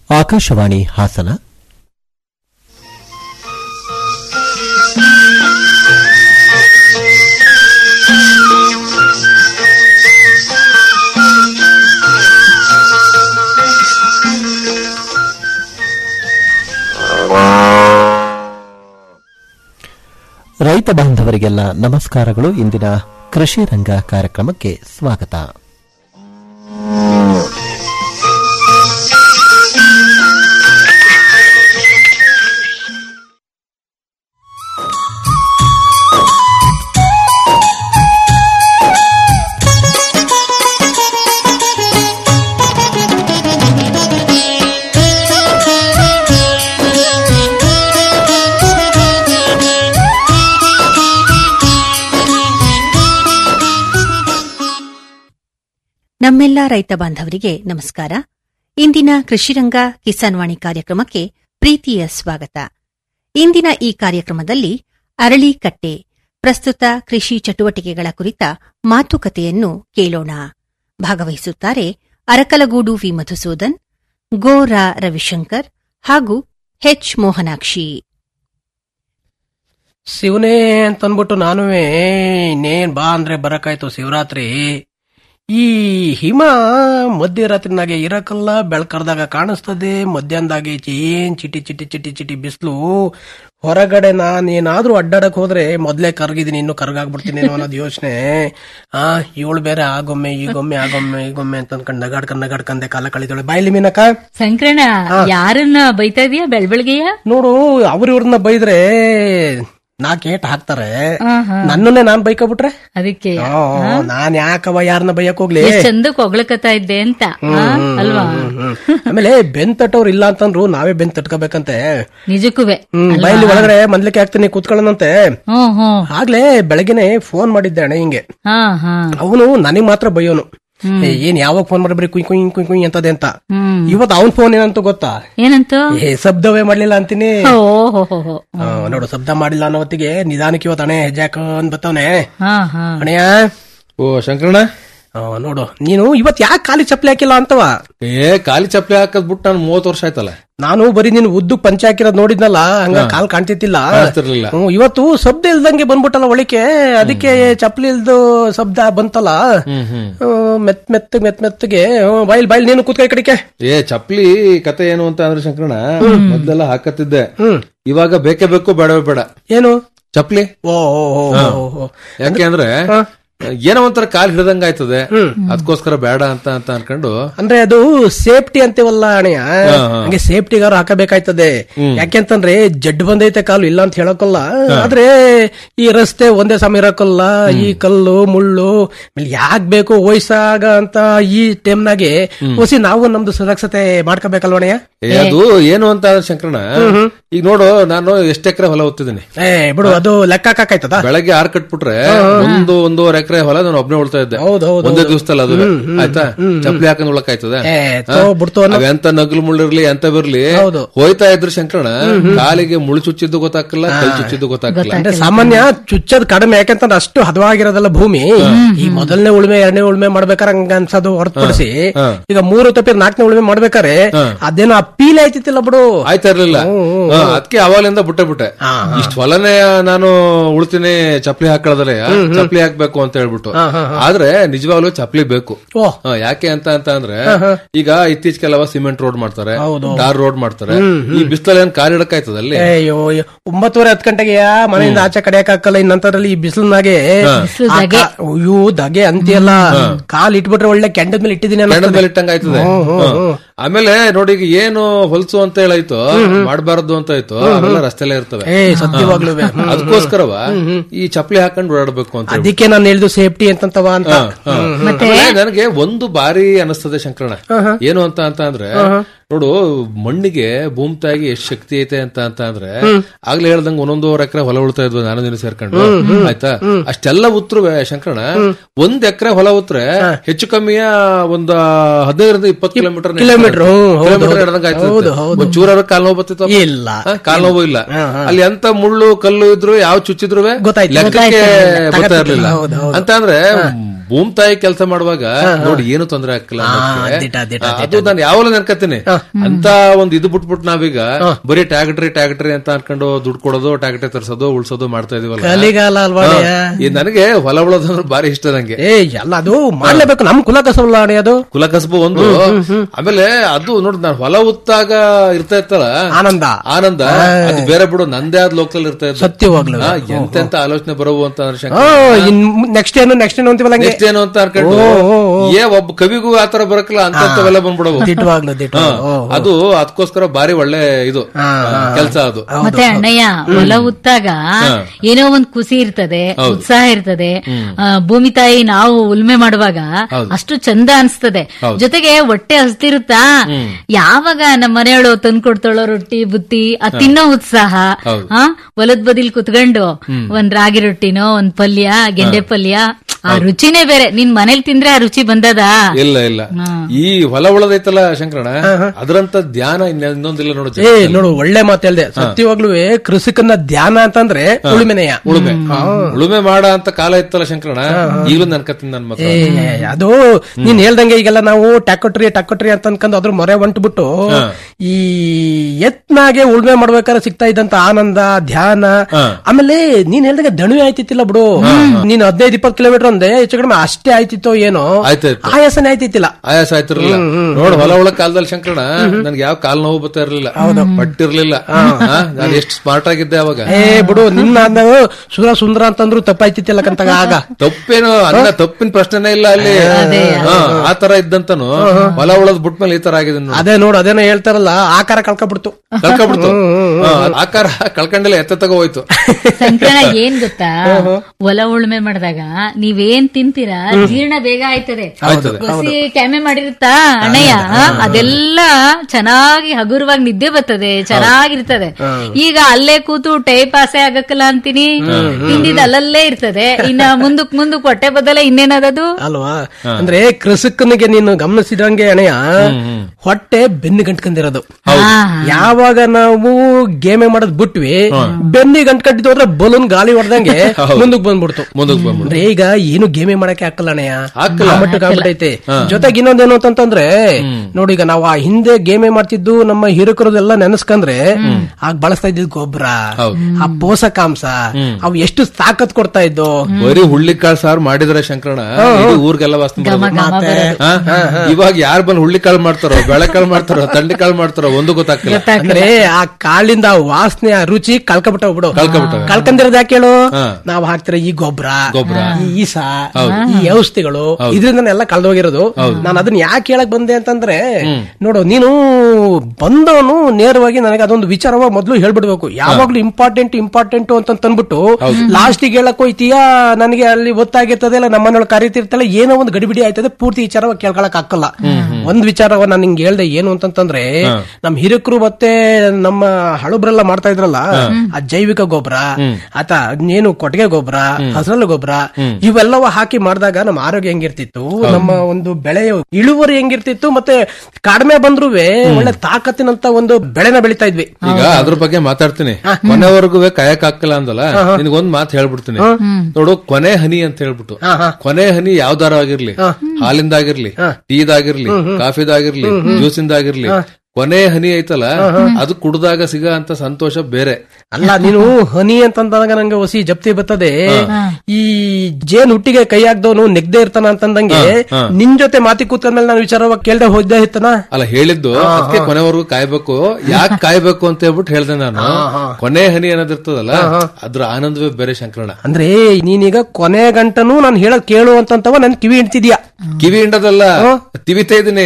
ಆಕಾಶವಾಣಿ ಹಾಸನ ರೈತ ಬಾಂಧವರಿಗೆಲ್ಲ ನಮಸ್ಕಾರಗಳು ಇಂದಿನ ಕೃಷಿ ರಂಗ ಕಾರ್ಯಕ್ರಮಕ್ಕೆ ಸ್ವಾಗತ ನಮ್ಮೆಲ್ಲ ರೈತ ಬಾಂಧವರಿಗೆ ನಮಸ್ಕಾರ ಇಂದಿನ ಕೃಷಿರಂಗ ಕಿಸಾನ್ ವಾಣಿ ಕಾರ್ಯಕ್ರಮಕ್ಕೆ ಪ್ರೀತಿಯ ಸ್ವಾಗತ ಇಂದಿನ ಈ ಕಾರ್ಯಕ್ರಮದಲ್ಲಿ ಅರಳಿಕಟ್ಟೆ ಪ್ರಸ್ತುತ ಕೃಷಿ ಚಟುವಟಿಕೆಗಳ ಕುರಿತ ಮಾತುಕತೆಯನ್ನು ಕೇಳೋಣ ಭಾಗವಹಿಸುತ್ತಾರೆ ಅರಕಲಗೂಡು ವಿ ಮಧುಸೂದನ್ ಗೋ ರಾ ರವಿಶಂಕರ್ ಹಾಗೂ ಹೆಚ್ ಮೋಹನಾಕ್ಷಿ ಶಿವನೇ ಅಂತನ್ಬಿಟ್ಟು ನಾನುವೇ ಇನ್ನೇನ್ ಬಾ ಅಂದ್ರೆ ಬರಕಾಯ್ತು ಶಿವರಾತ್ರಿ ಈ ಹಿಮ ಮಧ್ಯರಾತ್ರಿನಾಗೆ ಇರಕಲ್ಲ ಬೆಳ್ಕರ್ದಾಗ ಕಾಣಿಸ್ತದೆ ಮಧ್ಯಾಹ್ನದಾಗೆ ಏನ್ ಚಿಟಿ ಚಿಟಿ ಚಿಟಿ ಚಿಟಿ ಬಿಸಿಲು ಹೊರಗಡೆ ನಾನೇನಾದ್ರೂ ಅಡ್ಡಾಡಕ್ ಹೋದ್ರೆ ಮೊದ್ಲೇ ಕರ್ಗಿದೀನಿ ಇನ್ನು ಕರ್ಗಾಗ್ಬಿಡ್ತೀನಿ ಅನ್ನೋದು ಯೋಚನೆ ಆ ಇವಳು ಬೇರೆ ಆಗೊಮ್ಮೆ ಈಗೊಮ್ಮೆ ಆಗೊಮ್ಮೆ ಈಗೊಮ್ಮೆ ಅಂತ ಅನ್ಕೊಂಡ್ ನಗಾಡ್ಕೊಂಡ್ ನಗಾಡ್ಕಂದೆ ಕಾಲ ಕಳಿದೋಳೆ ಬಾಯ್ಲಿ ಮೀನಕ್ಕ ಸಂಕ್ರಣ ಯಾರನ್ನ ಬೈತಾ ಇದೀಯಾ ಬೆಳ್ಬೆಳ್ಗೆಯ ನೋಡು ಅವ್ರ ಇವ್ರನ್ನ ಬೈದ್ರೆ ನಾ ಕೇಟ್ ಹಾಕ್ತಾರೆ ನನ್ನನ್ನೇ ನಾನ್ ಬೈಕಬಿಟ್ರೆ ಅದಕ್ಕೆ ನಾನ್ ಯಾಕವ ಯಾರನ್ನ ಬೈಯಕ್ ಹೋಗ್ಲಿ ಎಷ್ಟ್ ಚಂದಕ್ ಹೊಗಳಕತ್ತಾ ಇದ್ದೆ ಅಂತ ಆ, ಅಲ್ವಾ ಹ್ಮ್. ಆಮೇಲೆ ಬೆನ್ ತಟ್ಟವ್ರು ಇಲ್ಲ ಅಂತಂದ್ರು ನಾವೇ ಬೆನ್ ತಟ್ಕೋಬೇಕಂತೆ ನಿಜಕ್ಕೂವೆ ಹ್ಮ್ ಬೈಲಿ ಒಳಗಡೆ ಮನ್ಲಿಕ್ಕೆ ಹಾಕ್ತೀನಿ ಕೂತ್ಕೊಳ್ಳೋಣಂತೆ ಹ್ಮ್ ಹ್ಮ್ ಆಗ್ಲೇ ಬೆಳಗ್ಗೆನೆ ಫೋನ್ ಮಾಡಿದ್ದೆ ಅಣ್ಣ ಹಿಂಗೆ ಹಾ ಹಾ ಅವನು ನನಗ್ ಮಾತ್ರ ಬೈಯೋನು ಏ, ಏನ್ ಯಾವಾಗ ಫೋನ್ ಮಾಡಿ ಬರೀ ಕುಯ್ ಕುಯ್ ಕುಯ್ ಕುಯ್ ಅಂತದೆ ಅಂತ ಹ್ಮ್ ಇವತ್ ಅವನ್ ಫೋನ್ ಏನಂತ ಗೊತ್ತಾ ಏನಂತ ಏ ಶಬ್ದವೇ ಮಾಡ್ಲಿಲ್ಲ ಅಂತೀನಿ ಓ ಹೋ ಹೋ ಹೋ ಆ, ನೋಡು ಶಬ್ದ ಮಾಡಿಲ್ಲ ಅನ್ನೋ ಹೊತ್ತಿಗೆ ನಿಧಾನಕ್ಕೆ ಇವತ್ತು ಅಣೆ ಹೆಜ್ಜೆ ಹಾಕೊಂಡ್ ಬತ್ತವನೆ ಹಾ ಹಾ ಅಣೆಯ ಓ ಶಂಕರಣ್ಣ ಆ, ನೋಡು ನೀನು ಇವತ್ ಯಾಕೆ ಖಾಲಿ ಚಪ್ಪಲಿ ಹಾಕಿಲ್ಲ ಅಂತವ ಏ ಖಾಲಿ ಚಪ್ಪಲಿ ಹಾಕದ್ ಬಿಟ್ಟು ನಾನು ಮೂವತ್ತು ವರ್ಷ ಆಯ್ತಲ್ಲ ನಾನು ಬರೀ ನೀನು ಉದ್ದು ಪಂಚೆ ಹಾಕಿರೋದ್ ನೋಡಿದ್ನಲ್ಲ ಹಂಗ ಕಾಲ್ ಕಾಣ್ತಿತ್ತಿಲ್ಲ ಕಾಣಿಸ್ತಿರ್ಲಿಲ್ಲ. ಹ್ಮ್, ಇವತ್ತು ಶಬ್ದ ಇಲ್ದಂಗೆ ಬಂದ್ಬಿಟ್ಟಲ್ಲ ಒಳಿಕೆ ಅದಕ್ಕೆ ಚಪ್ಪಲಿ ಇಲ್ದು ಶಬ್ದ ಬಂತಲ್ಲ ಹ್ಮ್ ಹ್ಮ್ ಹ್ಮ್, ಮೆತ್ ಮೆತ್ತಗ್ ಮೆತ್ ಮೆತ್ತಗೆ ಹ್ಮ್, ಬಾಯ್ಲ್ ಬಾಯ್ಲ್ ನೀನು ಕೂತ್ಕೈ ಕಡಿಕೆ ಏ ಚಪ್ಪಲಿ ಕತೆ ಏನು ಅಂತ ಅಂದ್ರೆ ಶಂಕರಣ್ಣ ಮೊದ್ಲೆಲ್ಲ ಹಾಕತ್ತಿದ್ದೆ ಹ್ಮ್ ಇವಾಗ ಬೇಕೇ ಬೇಕು ಬೇಡವೇ ಬೇಡ ಏನು ಚಪ್ಪಲಿ ಓ ಓ, ಓ, ಓ, ಓ. ಯಾಕೆ ಅಂದ್ರೆ ಏನೋ ಒಂಥರ ಕಾಲ್ ಹಿಡ್ದಂಗ ಆಯ್ತದೆ ಅದಕ್ಕೋಸ್ಕರ ಬೇಡ ಅಂತ ಅಂತ ಅನ್ಕೊಂಡು ಅಂದ್ರೆ ಅದು ಸೇಫ್ಟಿ ಅಂತೀವಲ್ಲ ಅಣೆಯ ಹಂಗೆ ಸೇಫ್ಟಿಗಾರು ಹಾಕಬೇಕಾಯ್ತದೆ ಯಾಕೆಂತಂದ್ರೆ ಜಡ್ ಬಂದೈತೆ ಕಾಲು ಇಲ್ಲ ಅಂತ ಹೇಳಕ್ಕಲ್ಲ ಆದ್ರೆ ಈ ರಸ್ತೆ ಒಂದೇ ಸಮಯ ಇರಕ್ಕಲ್ಲ ಈ ಕಲ್ಲು ಮುಳ್ಳು ಆಮೇಲೆ ಯಾಕ್ ಬೇಕು ವಯಸ್ಸಾಗ ಅಂತ ಈ ಟೈಮ್ನಾಗೆ ಹೊಸಿ ನಾವು ನಮ್ದು ಸುರಕ್ಷತೆ ಮಾಡ್ಕೋಬೇಕಲ್ವ ಅಣೆಯ ಏ, ಅದು ಏನು ಅಂತ ಅಂದ್ರೆ ಶಂಕರಣ್ಣ ಈಗ ನೋಡು ನಾನು ಎಷ್ಟ್ ಎಕರೆ ಹೊಲ ಓದ್ತಿದ್ದೀನಿ ಏ ಬಿಡು ಅದು ಲೆಕ್ಕ ಹಾಕಾಯ್ತದ ಬೆಳಗ್ಗೆ ಆರ್ ಕಟ್ಬಿಟ್ರೆ ಒಂದು ಒಂದೂವರೆ ಎಕರೆ ಹೊಲ ನಾನು ಒಬ್ನೇ ಉಳ್ತಾ ಇದ್ದೆ ಹೌದು, ಹೌದು, ಒಂದೇ ದಿವಸದಲ್ಲಿ ಅದು ಆಯ್ತಾ ಚಪ್ಪಲಿ ಹಾಕೊಂಡ್ ಉಳಕಾಯ್ತದೆ ಏ ತೋ ಬಿಡ್ತು ಅನ್ನೋ ಅವೆಂತ ನಗ್ಲು ಮುಳ್ಳಿರ್ಲಿ ಎಂತ ಬರ್ಲಿ ಹೌದು. ಹೋಯ್ತಾ ಇದ್ರು ಶಂಕರಣ ಕಾಲಿಗೆ ಮುಳು ಚುಚ್ಚಿದ್ದು ಗೊತ್ತಾಗಲ್ಲ ಕೈ ಚುಚ್ಚಿದ್ದು ಗೊತ್ತಾಗಲ್ಲ ಅಂದ್ರೆ ಸಾಮಾನ್ಯ ಚುಚ್ಚದ್ ಕಡಿಮೆ ಯಾಕಂತಂದ್ರೆ ಅಷ್ಟು ಹದವಾಗಿರೋದಲ್ಲ ಭೂಮಿ ಈ ಮೊದಲನೇ ಉಳುಮೆ ಎರಡನೇ ಉಳುಮೆ ಮಾಡ್ಬೇಕಾರೆ ಹಂಗ ಅನ್ಸೋದು ಹೊರತುಪಡಿಸಿ ಈಗ ಮೂರು ತಪ್ಪಿ ನಾಲ್ಕನೇ ಉಳುಮೆ ಮಾಡ್ಬೇಕಾರೆ ಅದೇನೋ ಆ ಪೀಲೆ ಆಯ್ತಿತ್ತಿಲ್ಲ ಬಿಡು ಆಯ್ತಾ ಇರ್ಲಿಲ್ಲ ಅದಕ್ಕೆ ಅವಾಗಲಿಂದ ಬಿಟ್ಟೆ ಬಿಟ್ಟೆ ಇಷ್ಟ ಹೊಲನೇ ನಾನು ಉಳ್ತೀನಿ ಚಪ್ಪಲಿ ಹಾಕೊಳ್ಳೋದ್ರೆ ಚಪ್ಪಲಿ ಹಾಕ್ಬೇಕು ಅಂತ ಹೇಳ್ಬಿಟ್ಟು ಆದ್ರೆ ನಿಜವಾಗ್ಲೂ ಚಪ್ಪಲಿ ಬೇಕು ಓ. ಹಾ, ಯಾಕೆ ಅಂತ ಅಂತ ಅಂದ್ರೆ ಈಗ ಇತ್ತೀಚೆಗೆಲ್ಲವ ಸಿಮೆಂಟ್ ರೋಡ್ ಮಾಡ್ತಾರೆ ಹೌದು. ಟಾರ್ ರೋಡ್ ಮಾಡ್ತಾರೆ ಈ ಬಿಸಿಲಲ್ಲಿ ಏನ್ ಕಾರ್ ಇಡಕ್ಕಾಯ್ತದ ಅಲ್ಲಿ ಅಯ್ಯೋ ಅಯ್ಯೋ. ಒಂಬತ್ತುವರೆ ಹತ್ತು ಗಂಟೆಗೆ ಮನೆಯಿಂದ ಆಚೆ ಕಡೆಯಕ್ ಹಾಕಲ್ಲ ಇನ್ನಂತರಲ್ಲಿ ಈ ಬಿಸಿಲಿನಾಗೆ ಅಯ್ಯೋ ದಗೆ ಅಂತೀಯಲ್ಲ ಕಾಲ್ ಇಟ್ಬಿಟ್ರೆ ಒಳ್ಳೆ ಕೆಂಡದ ಮೇಲೆ ಇಟ್ಟಿದ್ದೀನಿ ಕೆಂಡದ ಅನ್ನಿಸ್ತದೆ. ಮೇಲೆ ಇಟ್ಟಂಗ ಆಯ್ತದೆ ಹ್ಮ್. ಆಮೇಲೆ ನೋಡಿ ಈಗ ಏನು ಹೊಲ್ಸು ಅಂತ ಹೇಳಾಯ್ತು ಮಾಡಬಾರದು ಅಂತ ಆಯ್ತು ಅವೆಲ್ಲ ರಸ್ತೆಲ್ಲೇ ಇರ್ತವೆ ಏ ಸತ್ಯವಾಗ್ಲೂ ಅದಕ್ಕೋಸ್ಕರವ ಈ ಚಪ್ಪಲಿ ಹಾಕೊಂಡು ಓಡಾಡ್ಬೇಕು ಅಂತ ಹೇಳ್ಬಿಟ್ಟು. ಅದಕ್ಕೆ ನಾನು ಹೇಳ್ದು ಸೇಫ್ಟಿ ಅಂತಂತವ ಅಂತ ಹಾ. ಆಮೇಲೆ ನನಗೆ ಒಂದು ಬಾರಿ ಅನಿಸ್ತದೆ ಶಂಕರಣ ಏನು ಅಂತ ಅಂತ ಅಂದ್ರೆ ನೋಡು ಮಣ್ಣಿಗೆ ಭೂಮಿ ತಾಯಿಗೆ ಎಷ್ಟು ಶಕ್ತಿ ಐತೆ ಅಂತ ಅಂತ ಅಂದ್ರೆ ಆಗ್ಲೇ ಹೇಳ್ದಂಗ ಒಂದೊಂದೂವರೆ ಎಕರೆ ಹೊಲ ಉಳ್ತಾ ಇದ್ವು ನಾನು ನೀನು ಸೇರ್ಕೊಂಡು ಆಯ್ತಾ ಅಷ್ಟೆಲ್ಲ ಉತ್ತರವೆ ಶಂಕರಣ ಒಂದ್ ಎಕರೆ ಹೊಲ ಉತ್ರೆ ಹೆಚ್ಚು ಕಮ್ಮಿಯ ಒಂದ್ ಹದಿನೈದರಿಂದ ಇಪ್ಪತ್ತು ಕಿಲೋಮೀಟರ್ ಕಿಲೋಮೀಟರ್, ಹ್ಮ್, ಹೌದು, ಕಿಲೋಮೀಟರ್ ಹೌದು. ನಡೆದಂಗ ಹೌದು, ಹೌದು. ಒಂದ್ ಚೂರಾರ ಕಾಲ್ ನೋವು ಬರ್ತಿತ್ತು ಇಲ್ಲ. ಕಾಲ್ ನೋವು ಇಲ್ಲ ಅಲ್ಲಿ ಎಂತ ಮುಳ್ಳು ಕಲ್ಲು ಇದ್ರು ಯಾವ ಚುಚ್ಚಿದ್ರು ಗೊತ್ತಾಯ್ತು. ಲೆಕ್ಕಕ್ಕೆ ಗೊತ್ತಾಯ್ತು. ಬರ್ತಾ ಇರ್ಲಿಲ್ಲ ಹೌದು, ಹೌದು. ಅಂತ ಅಂದ್ರೆ ಭೂಮ್ ತಾಯಿ ಕೆಲಸ ಮಾಡುವಾಗ ನೋಡಿ ಏನು ತೊಂದರೆ ಆಗ್ತಿಲ್ಲ ಅನ್ನೋದಕ್ಕೆ. ದಿಟ, ದಿಟ, ಆ, ಅದು ನಾನು ಯಾವಾಗಲೂ ನೆನ್ಕತ್ತೀನಿ ಅಂತ ಒಂದ್ ಇದು ಬಿಟ್ಬಿಟ್ಟು ನಾವೀಗ ಬರೀ ಟ್ಯಾಕ್ಟ್ರಿ ಟ್ಯಾಕ್ಟ್ರಿ ಅಂತ ಅನ್ಕೊಂಡು ದುಡ್ಡು ಕೊಡೋದು ಟ್ಯಾಕ್ಟ್ರಿ ತರ್ಸೋದು ಉಳ್ಸೋದು ಮಾಡ್ತಾ ಇದೀವಲ್ಲ ಕಲಿಗಾಲ ಅಲ್ವಾ ಹಾ. ಅಣ್ಣಯ್ಯ? ಈ ನನಗೆ ಹೊಲ ಉಳೋದಂದ್ರೆ ಬಾರಿ ಇಷ್ಟ ನಂಗೆ ಏ ಎಲ್ಲ ಅದು ಮಾಡ್ಲೇಬೇಕು ನಮ್ ಕುಲ ಕಸವಲ್ಲ ಅಣೆ ಅದು ಕುಲ ಕಸಬು ಒಂದು ಆಮೇಲೆ ಅದು ನೋಡಿ ನಾನು ಹೊಲ ಉತ್ತಾಗ ಇರ್ತಾ ಇತ್ತಲ್ಲ ಆನಂದ ಆನಂದ ಅದು ಬೇರೆ ಬಿಡು ನಂದೇ ಆದ ಲೋಕಲ್ ಇರ್ತಾ ಇತ್ತು ಸತ್ಯವಾಗ್ಲೂ ಹಾ, ಎಂತೆಂತ ಆಲೋಚನೆ ಬರವು ಅಂತ ಅಂದ್ರೆ ಶಂಕರ. ಆ, ಇನ್ ನೆಕ್ಸ್ಟ್ ಏನು ನೆಕ್ಸ್ಟ್ ಏನು ಅಂತೀವಲ್ಲ ಹಂಗೆ ನೆಕ್ಸ್ಟ್ ಏನು ಅಂತ ಅನ್ಕೊಂಡು ಏ ಒಬ್ಬ ಕವಿಗೂ ಆತರ ಬರಕಲ್ಲ ಅಂತವೆಲ್ಲ ಬಂದ್ಬಿಡವು ದಿಟ್ಟವಾಗ್ಲು ದಿಟ್ಟ ಹಾ, ಅದು ಅದಕ್ಕೋಸ್ಕರ ಬಾರಿ ಒಳ್ಳೆ ಇದು ಕೆಲಸ ಅದು ಮತ್ತೆ ಅಣ್ಣಯ್ಯ ಹೊಲ ಉತ್ತಾಗ ಏನೋ ಒಂದ್ ಖುಷಿ ಇರ್ತದೆ ಉತ್ಸಾಹ ಇರ್ತದೆ ಆ, ಭೂಮಿ ತಾಯಿ ನಾವು ಉಲ್ಮೆ ಮಾಡುವಾಗ ಅಷ್ಟು ಚಂದ ಅನ್ಸ್ತದೆ ಜೊತೆಗೆ ಹೊಟ್ಟೆ ಹಸ್ತಿರುತ್ತಾ ಯಾವಾಗ ನಮ್ಮ ಮನೆಯವರು ತಂದ್ಕೊಡ್ತಾಳೋ ರೊಟ್ಟಿ ಬುತ್ತಿ ಆ ತಿನ್ನೋ ಉತ್ಸಾಹ ಆ ಹೊಲದ ಬದಿಲ್ ಕುತ್ಕೊಂಡು ಒಂದ್ ರಾಗಿ ರೊಟ್ಟಿನೋ ಒಂದ್ ಪಲ್ಯ ಗೆಂಡೆ ಪಲ್ಯ ಆ ರುಚಿನೇ ಬೇರೆ ನಿನ್ ಮನೇಲಿ ತಿಂದ್ರೆ ಆ ರುಚಿ ಬಂದದ ಇಲ್ಲ ಇಲ್ಲ ಈ ಹೊಲ ಉಳದೈತಲ್ಲ ಶಂಕರಣ ಅದರಂತ ಧ್ಯಾನ ಇನ್ನ- ಇನ್ನೊಂದಿಲ್ಲ ನೋಡು ಏ ನೋಡು ಒಳ್ಳೆ ಮಾತು ಹೇಳ್ದೆ ಸತ್ಯವಾಗ್ಲೂ ಕೃಷಿಕನ ಧ್ಯಾನ ಅಂತಂದ್ರೆ ಉಳುಮೆನೆಯ ಉಳುಮೆ ಉಳುಮೆ ಮಾಡ ಅಂತ ಕಾಲ ಇತ್ತಲ್ಲ ಶಂಕರಣ ಈಗಲೂ ನನ್ಕತ್ತೀನಿ ನನ್ ಮತ ಏ, ಅದು ನೀನ್ ಹೇಳ್ದಂಗೆ ಈಗೆಲ್ಲ ನಾವು ಟ್ಯಾಕೊಟ್ರಿ ಟ್ಯಾಕೊಟ್ರಿ ಅಂತ ಅನ್ಕೊಂಡು ಅದ್ರ ಮೊರೆ ಹೊಂಟ್ಬಿಟ್ಟು ಈ ಯತ್ನಾಗೆ ಉಳ್ಮೆ ಮಾಡ್ಬೇಕಾದ್ರೆ ಸಿಗ್ತಾ ಇದ್ದಂತ ಆನಂದ ಧ್ಯಾನ ಆಮೇಲೆ ನೀನ್ ಹೇಳ್ದಂಗೆ ದಣಿವೆ ಆಯ್ತಿತ್ತಿಲ್ಲ ಬಿಡು ನೀನ್ ಹದಿನೈದು ಇಪ್ಪತ್ತು ಕಿಲೋಮೀಟರ್ ಒಂದೇ ಹೆಚ್ಚು ಕಡಿಮೆ ಅಷ್ಟೇ ಆಯ್ತಿತ್ತೋ ಏನೋ ಆಯ್ತಾಯ್ತು ಆಯಾಸನೆ ಆಯ್ತಿತ್ತಿಲ್ಲ ಆಯಾಸ ಆಯ್ತಿರ್ಲಿಲ್ಲ ನೋಡ್ ಹೊಲ ಉಳ ಕಾಲದಲ್ಲಿ ಶಂಕರಣ ನನ್ಗೆ ಯಾವ ಕಾಲ್ ನೋವು ಬರ್ತಾ ಇರ್ಲಿಲ್ಲ ಪಟ್ಟಿರ್ಲಿಲ್ಲ ನಾನು ಎಷ್ಟು ಸ್ಮಾರ್ಟ್ ಆಗಿದ್ದೆ ಅವಾಗ ಏ ಬಿಡು ನಿನ್ನ ಅಂದಾಗ ಸುರ ಸುಂದರ ಅಂತಂದ್ರು ತಪ್ಪಾಯ್ತಿತ್ತಿಲ್ಲ ಕಂತಾಗ ಆಗ ತಪ್ಪೇನು ಅನ್ನ ತಪ್ಪಿನ ಪ್ರಶ್ನೆನೇ ಇಲ್ಲ ಅಲ್ಲಿ ಹಾ, ಆ ತರ ಇದ್ದಂತನು ಹೊಲ ಉಳದ್ ಬಿಟ್ಮೇಲೆ ಈ ತರ ಆಗಿದೆ ನೋಡಿ. ಅದೇ ನೋಡು ಅದೇನೋ ಹೇಳ್ತಾರಲ್ಲ ಆಕಾರ ಕಳ್ಕೊಬಿಡ್ತು ಕಳ್ಕೊಂಡ್ಬಿಡ್ತು ಹಾ, ಅದ್ ಆಕಾರ ಕಳ್ಕೊಂಡಿಲ್ಲ ಎತ್ತ ತಗೋ ಹೋಯ್ತು ಸಂಕಣ ಏನ್ ಗೊತ್ತಾ ಹೊಲ ಉಳುಮೆ ಮಾಡಿದಾಗ ನೀವೇನ್ ತಿಂತೀರಾ ಜೀರ್ಣ ಬೇಗ ಆಯ್ತದೆ ಹಸಿ ಕ್ಯಾಮೆ ಮಾಡಿರುತ್ತಾ ಅಣ್ಣಯ್ಯ ಅದೆಲ್ಲ ಚೆನ್ನಾಗಿ ಹಗುರವಾಗಿ ನಿದ್ದೆ ಬರ್ತದೆ ಚೆನ್ನಾಗಿರ್ತದೆ ಈಗ ಅಲ್ಲೇ ಕೂತು ಟೈಪ್ ಆಸೆ ಆಗಕ್ಕಲ್ಲ ಅಂತೀನಿ ತಿಂದಿದ್ ಅಲ್ಲಲ್ಲೇ ಇರ್ತದೆ ಇನ್ನ ಮುಂದಕ್ ಮುಂದಕ್ ಹೊಟ್ಟೆ ಬದಲ ಇನ್ನೇನದದು ಅಲ್ವಾ ಅಂದ್ರೆ ಕೃಷಿಕನಿಗೆ ನೀನು ಗಮನಿಸಿದಂಗೆ ಅಣೆಯ ಹೊಟ್ಟೆ ಬೆನ್ನು ಗಂಟ್ಕೊಂಡಿರೋದು ಯಾವಾಗ ನಾವು ಗೇಮೆ ಮಾಡೋದ್ ಬಿಟ್ವಿ ಬೆನ್ನಿ ಗಂಟ್ಕೊಂಡಿದ್ದು ಹೋದ್ರೆ ಬಲೂನ್ ಗಾಳಿ ಹೊಡೆದಂಗೆ ಮುಂದಕ್ ಬಂದ್ಬಿಡ್ತು ಮುಂದಕ್ ಬಂದ್ಬಿಡು ಅಂದ್ರೆ ಈಗ ಏನು ಗೇಮೆ ಮಾಡಕ್ಕೆ ಹಾಕಲ್ಲ ಅಣೆಯ ಹಾಕಲ್ಲ. ಆ ಮಟ್ಟಕ್ಕೆ ಆಗ್ಬಿಟ್ಟೈತೆ ಜೊತೆಗೆ ಇನ್ನೊಂದೇನು ಅಂತಂತಂದ್ರೆ ನೋಡಿ ಈಗ ನಾವು ಆ ಹಿಂದೆ ಗೇಮೆ ಮಾಡ್ತಿದ್ದು ನಮ್ಮ ಹಿರಕರದೆಲ್ಲ ನೆನೆಸ್ಕಂದ್ರೆ ಆಗ ಬಳಸ್ತಾ ಇದ್ದಿದ್ ಗೊಬ್ಬರ ಆ ಪೋಷಕಾಂಶ ಅವು ಎಷ್ಟು ತಾಕತ್ ಕೊಡ್ತಾ ಇದ್ದು ಬರೀ ಹುಳ್ಳಿ ಕಾಳು ಸಾರು ಮಾಡಿದ್ರೆ ಶಂಕರಣ ಇಡೀ ಊರ್ಗೆಲ್ಲ ವಾಸನೆ ಬರೋದು. ಹಾ? ಇವಾಗ ಯಾರು ಬಂದು ಹುಳ್ಳಿ ಕಾಳು ಮಾಡ್ತಾರೋ ಬೆಳೆ ಕಾಳು ಮಾಡ್ತಾರೋ ತಂಡಿ ಕಾಳು ಮಾಡ್ತಾರೋ ಒಂದು ಗೊತ್ತಾಗ್ತಿಲ್ಲ ಅಂದ್ರೆ ಆ ಕಾಳಿಂದ ಆ ವಾಸನೆ ಆ ರುಚಿ ಕಳ್ಕೊಬಿಟ್ಟವ್ ಬಿಡು ಕಳ್ಕೊಂಡಿರೋದ್ ಯಾಕೆ ಹೇಳು ನಾವ್ ಹಾಕ್ತಿರೋ ಈ ಗೊಬ್ಬರ ಈ ಈಸ ಈ ಔಷಧಿಗಳು ಇದರಿಂದ ಎಲ್ಲ ಕಳ್ದೋಗಿರೋದು ನಾನು ಅದನ್ನ ಯಾಕೆ ಹೇಳಕ್ ಬಂದೆ ಅಂತಂದ್ರೆ ನೋಡು ನೀನು ಬಂದವನು ನೇರವಾಗಿ ನನಗೆ ಅದೊಂದು ವಿಚಾರವಾಗಿ ಮೊದಲು ಹೇಳ್ಬಿಡ್ಬೇಕು ಯಾವಾಗ್ಲೂ ಇಂಪಾರ್ಟೆಂಟ್ ಇಂಪಾರ್ಟೆಂಟ್ ಅಂತ ತಂದ್ಬಿಟ್ಟು ಲಾಸ್ಟಿಗೆ ಹೇಳಕ್ ಹೋಯ್ತೀಯಾ ನನಗೆ ಅಲ್ಲಿ ಗೊತ್ತಾಗಿರ್ತದೆ ಇಲ್ಲ ನಮ್ಮನೆಯೊಳಗೆ ಕರೀತಿರ್ತಲ್ಲ ಏನೋ ಒಂದು ಗಡಿಬಿಡಿ ಆಯ್ತದೆ ಪೂರ್ತಿ ವಿಚಾರವಾಗಿ ಕೇಳ್ಕೊಳಕ್ ಹಾಕಲ್ಲ ಒಂದ್ ವಿಚಾರವ ನಾನು ನಿಂಗೆ ಹೇಳ್ದೆ ಏನು ಅಂತಂತಂದ್ರೆ ನಮ್ ಹಿರಕರು ಮತ್ತೆ ನಮ್ಮ ಹಳುಬ್ರೆಲ್ಲ ಮಾಡ್ತಾ ಇದ್ರಲ್ಲ ಆ ಜೈವಿಕ ಗೊಬ್ಬರ ಆತ ಏನು ಕೊಟ್ಟಿಗೆ ಗೊಬ್ಬರ ಹಸರಲ್ಲ ಗೊಬ್ಬರ ಇವೆಲ್ಲವ ಹಾಕಿ ಮಾಡಿದಾಗ ನಮ್ಮ ಆರೋಗ್ಯ ಹೆಂಗಿರ್ತಿತ್ತು ನಮ್ಮ ಒಂದು ಬೆಳೆಯ ಇಳುವರಿ ಹೆಂಗಿರ್ತಿತ್ತು ಮತ್ತೆ ಕಡಿಮೆ ಬಂದ್ರುವೆ ಒಳ್ಳೆ ತಾಕತ್ತಿನಂತ ಒಂದು ಬೆಳೆನ ಬೆಳಿತಾ ಇದ್ವಿ ಈಗ ಅದ್ರ ಬಗ್ಗೆ ಮಾತಾಡ್ತೀನಿ ಕೊನೆವರೆಗೂ ಕಾಯಕ್ ಹಾಕಲ್ಲ ಅಂದಲ್ಲ ನಿನಗೊಂದ್ ಮಾತು ಹೇಳ್ಬಿಡ್ತೀನಿ ನೋಡು ಕೊನೆ ಹನಿ ಅಂತ ಹೇಳ್ಬಿಟ್ಟು ಕೊನೆ ಹನಿ ಯಾವ್ದಾರ ಆಗಿರ್ಲಿ ಹಾಲಿಂದಾಗಿರ್ಲಿ ಟೀದಾಗಿರ್ಲಿ ಕಾಫಿದಾಗಿರ್ಲಿ ಜ್ಯೂಸಿಂದಾಗಿರ್ಲಿ ಕೊನೆ ಹನಿ ಐತಲ್ಲ ಅದು ಕುಡ್ದಾಗ ಸಿಗ ಅಂತ ಸಂತೋಷ ಬೇರೆ ಅಲ್ಲ ನೀನು ಹನಿ ಅಂತಂದಾಗ ನಂಗೆ ಹೊಸಿ ಜಪ್ತಿ ಬರ್ತದೆ ಈ ಜೇನ್ ಹುಟ್ಟಿಗೆ ಕೈ ಹಾಕ್ದವನು ನೆಗ್ದೇ ಇರ್ತಾನ ಅಂತಂದಂಗೆ ನಿನ್ ಜೊತೆ ಮಾತಿ ಕೂತ್ಕೊಂಡ್ಮೇಲೆ ನಾನು ವಿಚಾರವಾಗಿ ಕೇಳ್ದೆ ಹೋಗ್ದೆ ಇರ್ತಾನ ಅಲ್ಲ ಹೇಳಿದ್ದು ಅದಕ್ಕೆ ಕೊನೆವರೆಗೂ ಕಾಯ್ಬೇಕು ಯಾಕೆ ಕಾಯ್ಬೇಕು ಅಂತ ಹೇಳ್ಬಿಟ್ಟು ಹೇಳ್ದೆ ನಾನು ಕೊನೆ ಹನಿ ಅನ್ನೋದಿರ್ತದಲ್ಲ ಅದ್ರ ಆನಂದವೇ ಬೇರೆ ಶಂಕರಣ ಅಂದ್ರೆ ನೀನೀಗ ಕೊನೆ ಗಂಟನು ನಾನು ಹೇಳೋದ್ ಕೇಳು ಅಂತಂತವ ನನ್ ಕಿವಿ ಇಡ್ತಿದ್ಯಾ ಕಿವಿ ಹಿಂಡದಲ್ಲ ತಿವಿತಾ ಇದೀನಿ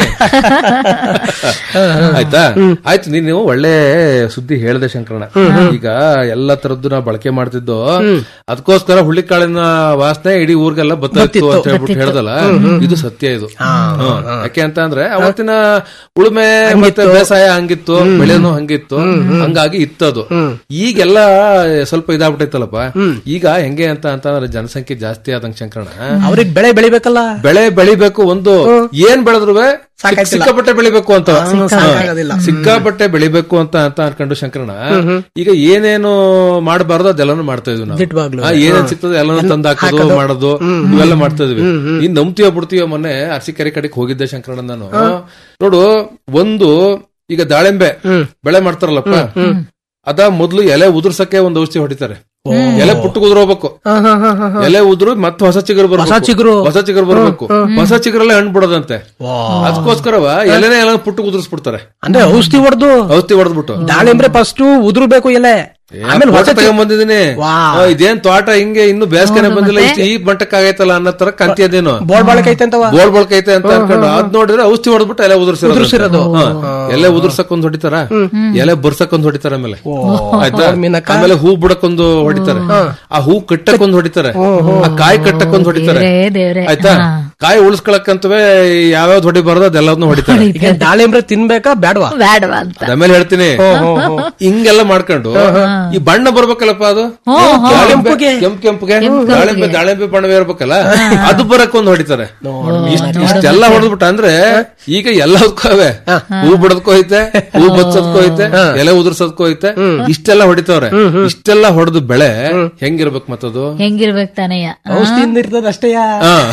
ಆಯ್ತಾ ಆಯ್ತು ನೀನು ಒಳ್ಳೆ ಸುದ್ದಿ ಹೇಳ್ದೆ ಶಂಕರಣ ಈಗ ಎಲ್ಲಾ ತರದ್ದು ನಾವು ಬಳಕೆ ಮಾಡ್ತಿದ್ದು ಅದಕ್ಕೋಸ್ಕರ ಹುಳ್ಳಿಕಾಳಿನ ವಾಸನೆ ಇಡೀ ಊರಿಗೆಲ್ಲ ಬತ್ತಿತ್ತು ಅಂತ ಹೇಳ್ಬಿಟ್ಟು ಹೇಳ್ದಲ್ಲ ಇದು ಸತ್ಯ ಇದು ಹ್ಮ್. ಯಾಕೆ ಅಂತ ಅಂದ್ರೆ ಅವತ್ತಿನ ಉಳುಮೆ ಮತ್ತೆ ಬೇಸಾಯ ಹಂಗಿತ್ತು ಬೆಳೆನೂ ಹಂಗಿತ್ತು ಹಂಗಾಗಿ ಇತ್ತದು ಈಗೆಲ್ಲ ಸ್ವಲ್ಪ ಇದಾಗ್ಬಿಟ್ಟೈತಲ್ಲಪ್ಪ ಈಗ ಹೆಂಗೆ ಅಂತ ಅಂತಂದ್ರೆ ಜನಸಂಖ್ಯೆ ಜಾಸ್ತಿ ಆದಂಗ ಶಂಕರಣ ಅವ್ರಿಗೆ ಬೆಳೆ ಬೆಳಿಬೇಕಲ್ಲ ಬೆಳೆ ಬೆಳಿಬೇಕು ಒಂದು ಏನ್ ಬೆಳೆದ್ರು ಸಾಕಾಯ್ತಿಲ್ಲ. ಸಿಕ್ಕಾಪಟ್ಟೆ ಬೆಳಿಬೇಕು ಅಂತ ಸಾಕಾಗೋದಿಲ್ಲ. ಸಿಕ್ಕಾಪಟ್ಟೆ ಬೆಳಿಬೇಕು ಅಂತ ಅಂತ ಅನ್ಕೊಂಡು ಶಂಕರಣ ಈಗ ಏನೇನು ಮಾಡಬಾರ್ದು ಅದೆಲ್ಲಾನು ಮಾಡ್ತಾ ಇದ್ವಿ ನಾವು ದಿಟ್ವಾಗ್ಲೂ. ಆ, ಏನೇನ್ ಸಿಗ್ತದೆ ಎಲ್ಲಾನು ತಂದು ಹಾಕೋದು ಮಾಡೋದು ಇವೆಲ್ಲ ಮಾಡ್ತಾ ಇದ್ವಿ ಇನ್ ನಂಬ್ತೀವೋ ಬಿಡ್ತೀವೋ ಮೊನ್ನೆ ಅರಸಿಕೆರೆ ಕಡೆಗೆ ಹೋಗಿದ್ದೆ ಶಂಕರಣ್ಣ ನಾನು ನೋಡು ಒಂದು ಈಗ ದಾಳಿಂಬೆ ಬೆಳೆ ಮಾಡ್ತಾರಲ್ಲಪ್ಪ ಅದ ಮೊದ್ಲು ಎಲೆ ಉದುರ್ಸಕ್ಕೆ ಒಂದು ಔಷಧಿ ಹೊಡಿತಾರೆ ಎಲೆ ಪುಟ್ಟು ಉದುರೋಬೇಕು ಎಲೆ ಉದುರು ಮತ್ತೆ ಹೊಸ ಚಿಗುರು ಬರ್ಬೇಕು ಹೊಸ ಚಿಗುರು. ಹೊಸ ಚಿಗುರು ಬರ್ಬೇಕು ಹೊಸ ಚಿಗುರಲ್ಲೇ ಹಣ್ಣು ಬಿಡೋದಂತೆ ಅದಕ್ಕೋಸ್ಕರವ ಎಲೆನೇ ಎಲ್ಲ ಪುಟ್ಟು ಉದುರಿಸ್ಬಿಡ್ತಾರೆ ಅಂದ್ರೆ ಔಷಧಿ ಹೊಡೆದು ಔಷಧಿ ಹೊಡೆದ್ಬಿಟ್ಟು ದಾಳಿಂಬ್ರೆ ಫಸ್ಟ್ ಉದುರ್ಬೇಕು ಎಲೆ ಆಮೇಲೆ ಹೊಸ ಚಿ- ತಗೊಂಡ್ಬಂದಿದ್ದೀನಿ ವಾ. ಇದೇನ್ ತೋಟ ಹಿಂಗೆ ಇನ್ನು ಬೇಸಿಗೆನೆ ಬಂದಿಲ್ಲ ಇಷ್ಟು ಈ ಮಟ್ಟಕ್ಕೆ ಆಗೈತಲ್ಲ ಅನ್ನೋ ತರ ಕಂತಿ ಅದೇನು ಬೋಳ್ ಬಾಳಕ್ ಐತೆ ಅಂತವ ಬೋಳ್ ಬಳಕೈತೆ ಅಂತ ಅನ್ಕೊಂಡು ಅದ್ ನೋಡಿದ್ರೆ ಔಷಧಿ ಹೊಡೆದ್ಬಿಟ್ಟು ಎಲೆ ಉದುರ್ಸಿರೋದು ಉದುರ್ಸಿರೋದು. ಹಾ. ಎಲೆ ಉದುರ್ಸಕ್ ಒಂದ್ ಹೊಡಿತಾರ ಎಲೆ ಬರ್ಸಕ್ ಒಂದ್ ಹೊಡಿತಾರ ಆಮೇಲೆ ಆಯ್ತಾ ಮೀನಕ್ಕ. ಆಮೇಲೆ ಹೂ ಬಿಡಕ್ ಒಂದು ಹೊಡಿತಾರೆ ಆ ಹೂ ಕಟ್ಟಕ್ ಒಂದ್ ಹೊಡಿತಾರೆ ಆ ಕಾಯಿ ಕಟ್ಟಕ್ ಒಂದ್ ಹೊಡಿತಾರೆ ದೇವ್ರೇ, ದೇವ್ರೇ. ಆಯ್ತಾ ಕಾಯಿ ಉಳಿಸ್ಕೊಳಕ್ಕಂತವೇ ಯಾವ್ಯಾವ್ದು ಹೊಡಿಬಾರ್ದು ಅದೆಲ್ಲದನ್ನು ಹೊಡಿತಾರೆ ಈಗ ದಾಳಿಂಬ್ರೆ ತಿನ್ಬೇಕಾ ಬೇಡವಾ ಬೇಡವಾ ಅಂತ ಆಮೇಲೆ ಹೇಳ್ತೀನಿ ಹಿಂಗೆಲ್ಲ ಮಾಡ್ಕೊಂಡು ಈ ಬಣ್ಣ ಬರ್ಬೇಕಲ್ಲಪ್ಪ ಅದು ದಾಳಿಂಬೆ ಕೆಂಪ್ ಕೆಂಪ್ಗೆ ದಾಳಿಂಬೆ ದಾಳಿಂಬೆ ಬಣ್ಣವೇ ಇರ್ಬೇಕಲ್ಲ ಅದು ಬರಕ್ ಒಂದ್ ಹೊಡಿತಾರೆ ಇಷ್ಟ್- ಇಷ್ಟೆಲ್ಲ ಹೊಡೆದ್ಬಿಟ್ಟ ಅಂದ್ರೆ ಈಗ ಎಲ್ಲದಕ್ಕೂ ಅವೆ ಹೂ ಬಿಡೋದಕ್ಕೂ ಐತೆ ಹೂ ಬಚ್ಚೋದಕ್ಕೂ ಐತೆ ಎಲೆ ಉದುರ್ಸೋದಕ್ಕೂ ಐತೆ ಇಷ್ಟೆಲ್ಲ ಹೊಡಿತವ್ರೆ ಇಷ್ಟೆಲ್ಲ ಹೊಡೆದು ಬೆಳೆ ಹೆಂಗಿರ್ಬೇಕು ಮತ್ತದು ಹೆಂಗಿರ್ಬೇಕು ತಾನೆಯ ಔಷಧಿಯಿಂದ ಇರ್ತದ ಅಷ್ಟೇ ಹಾ.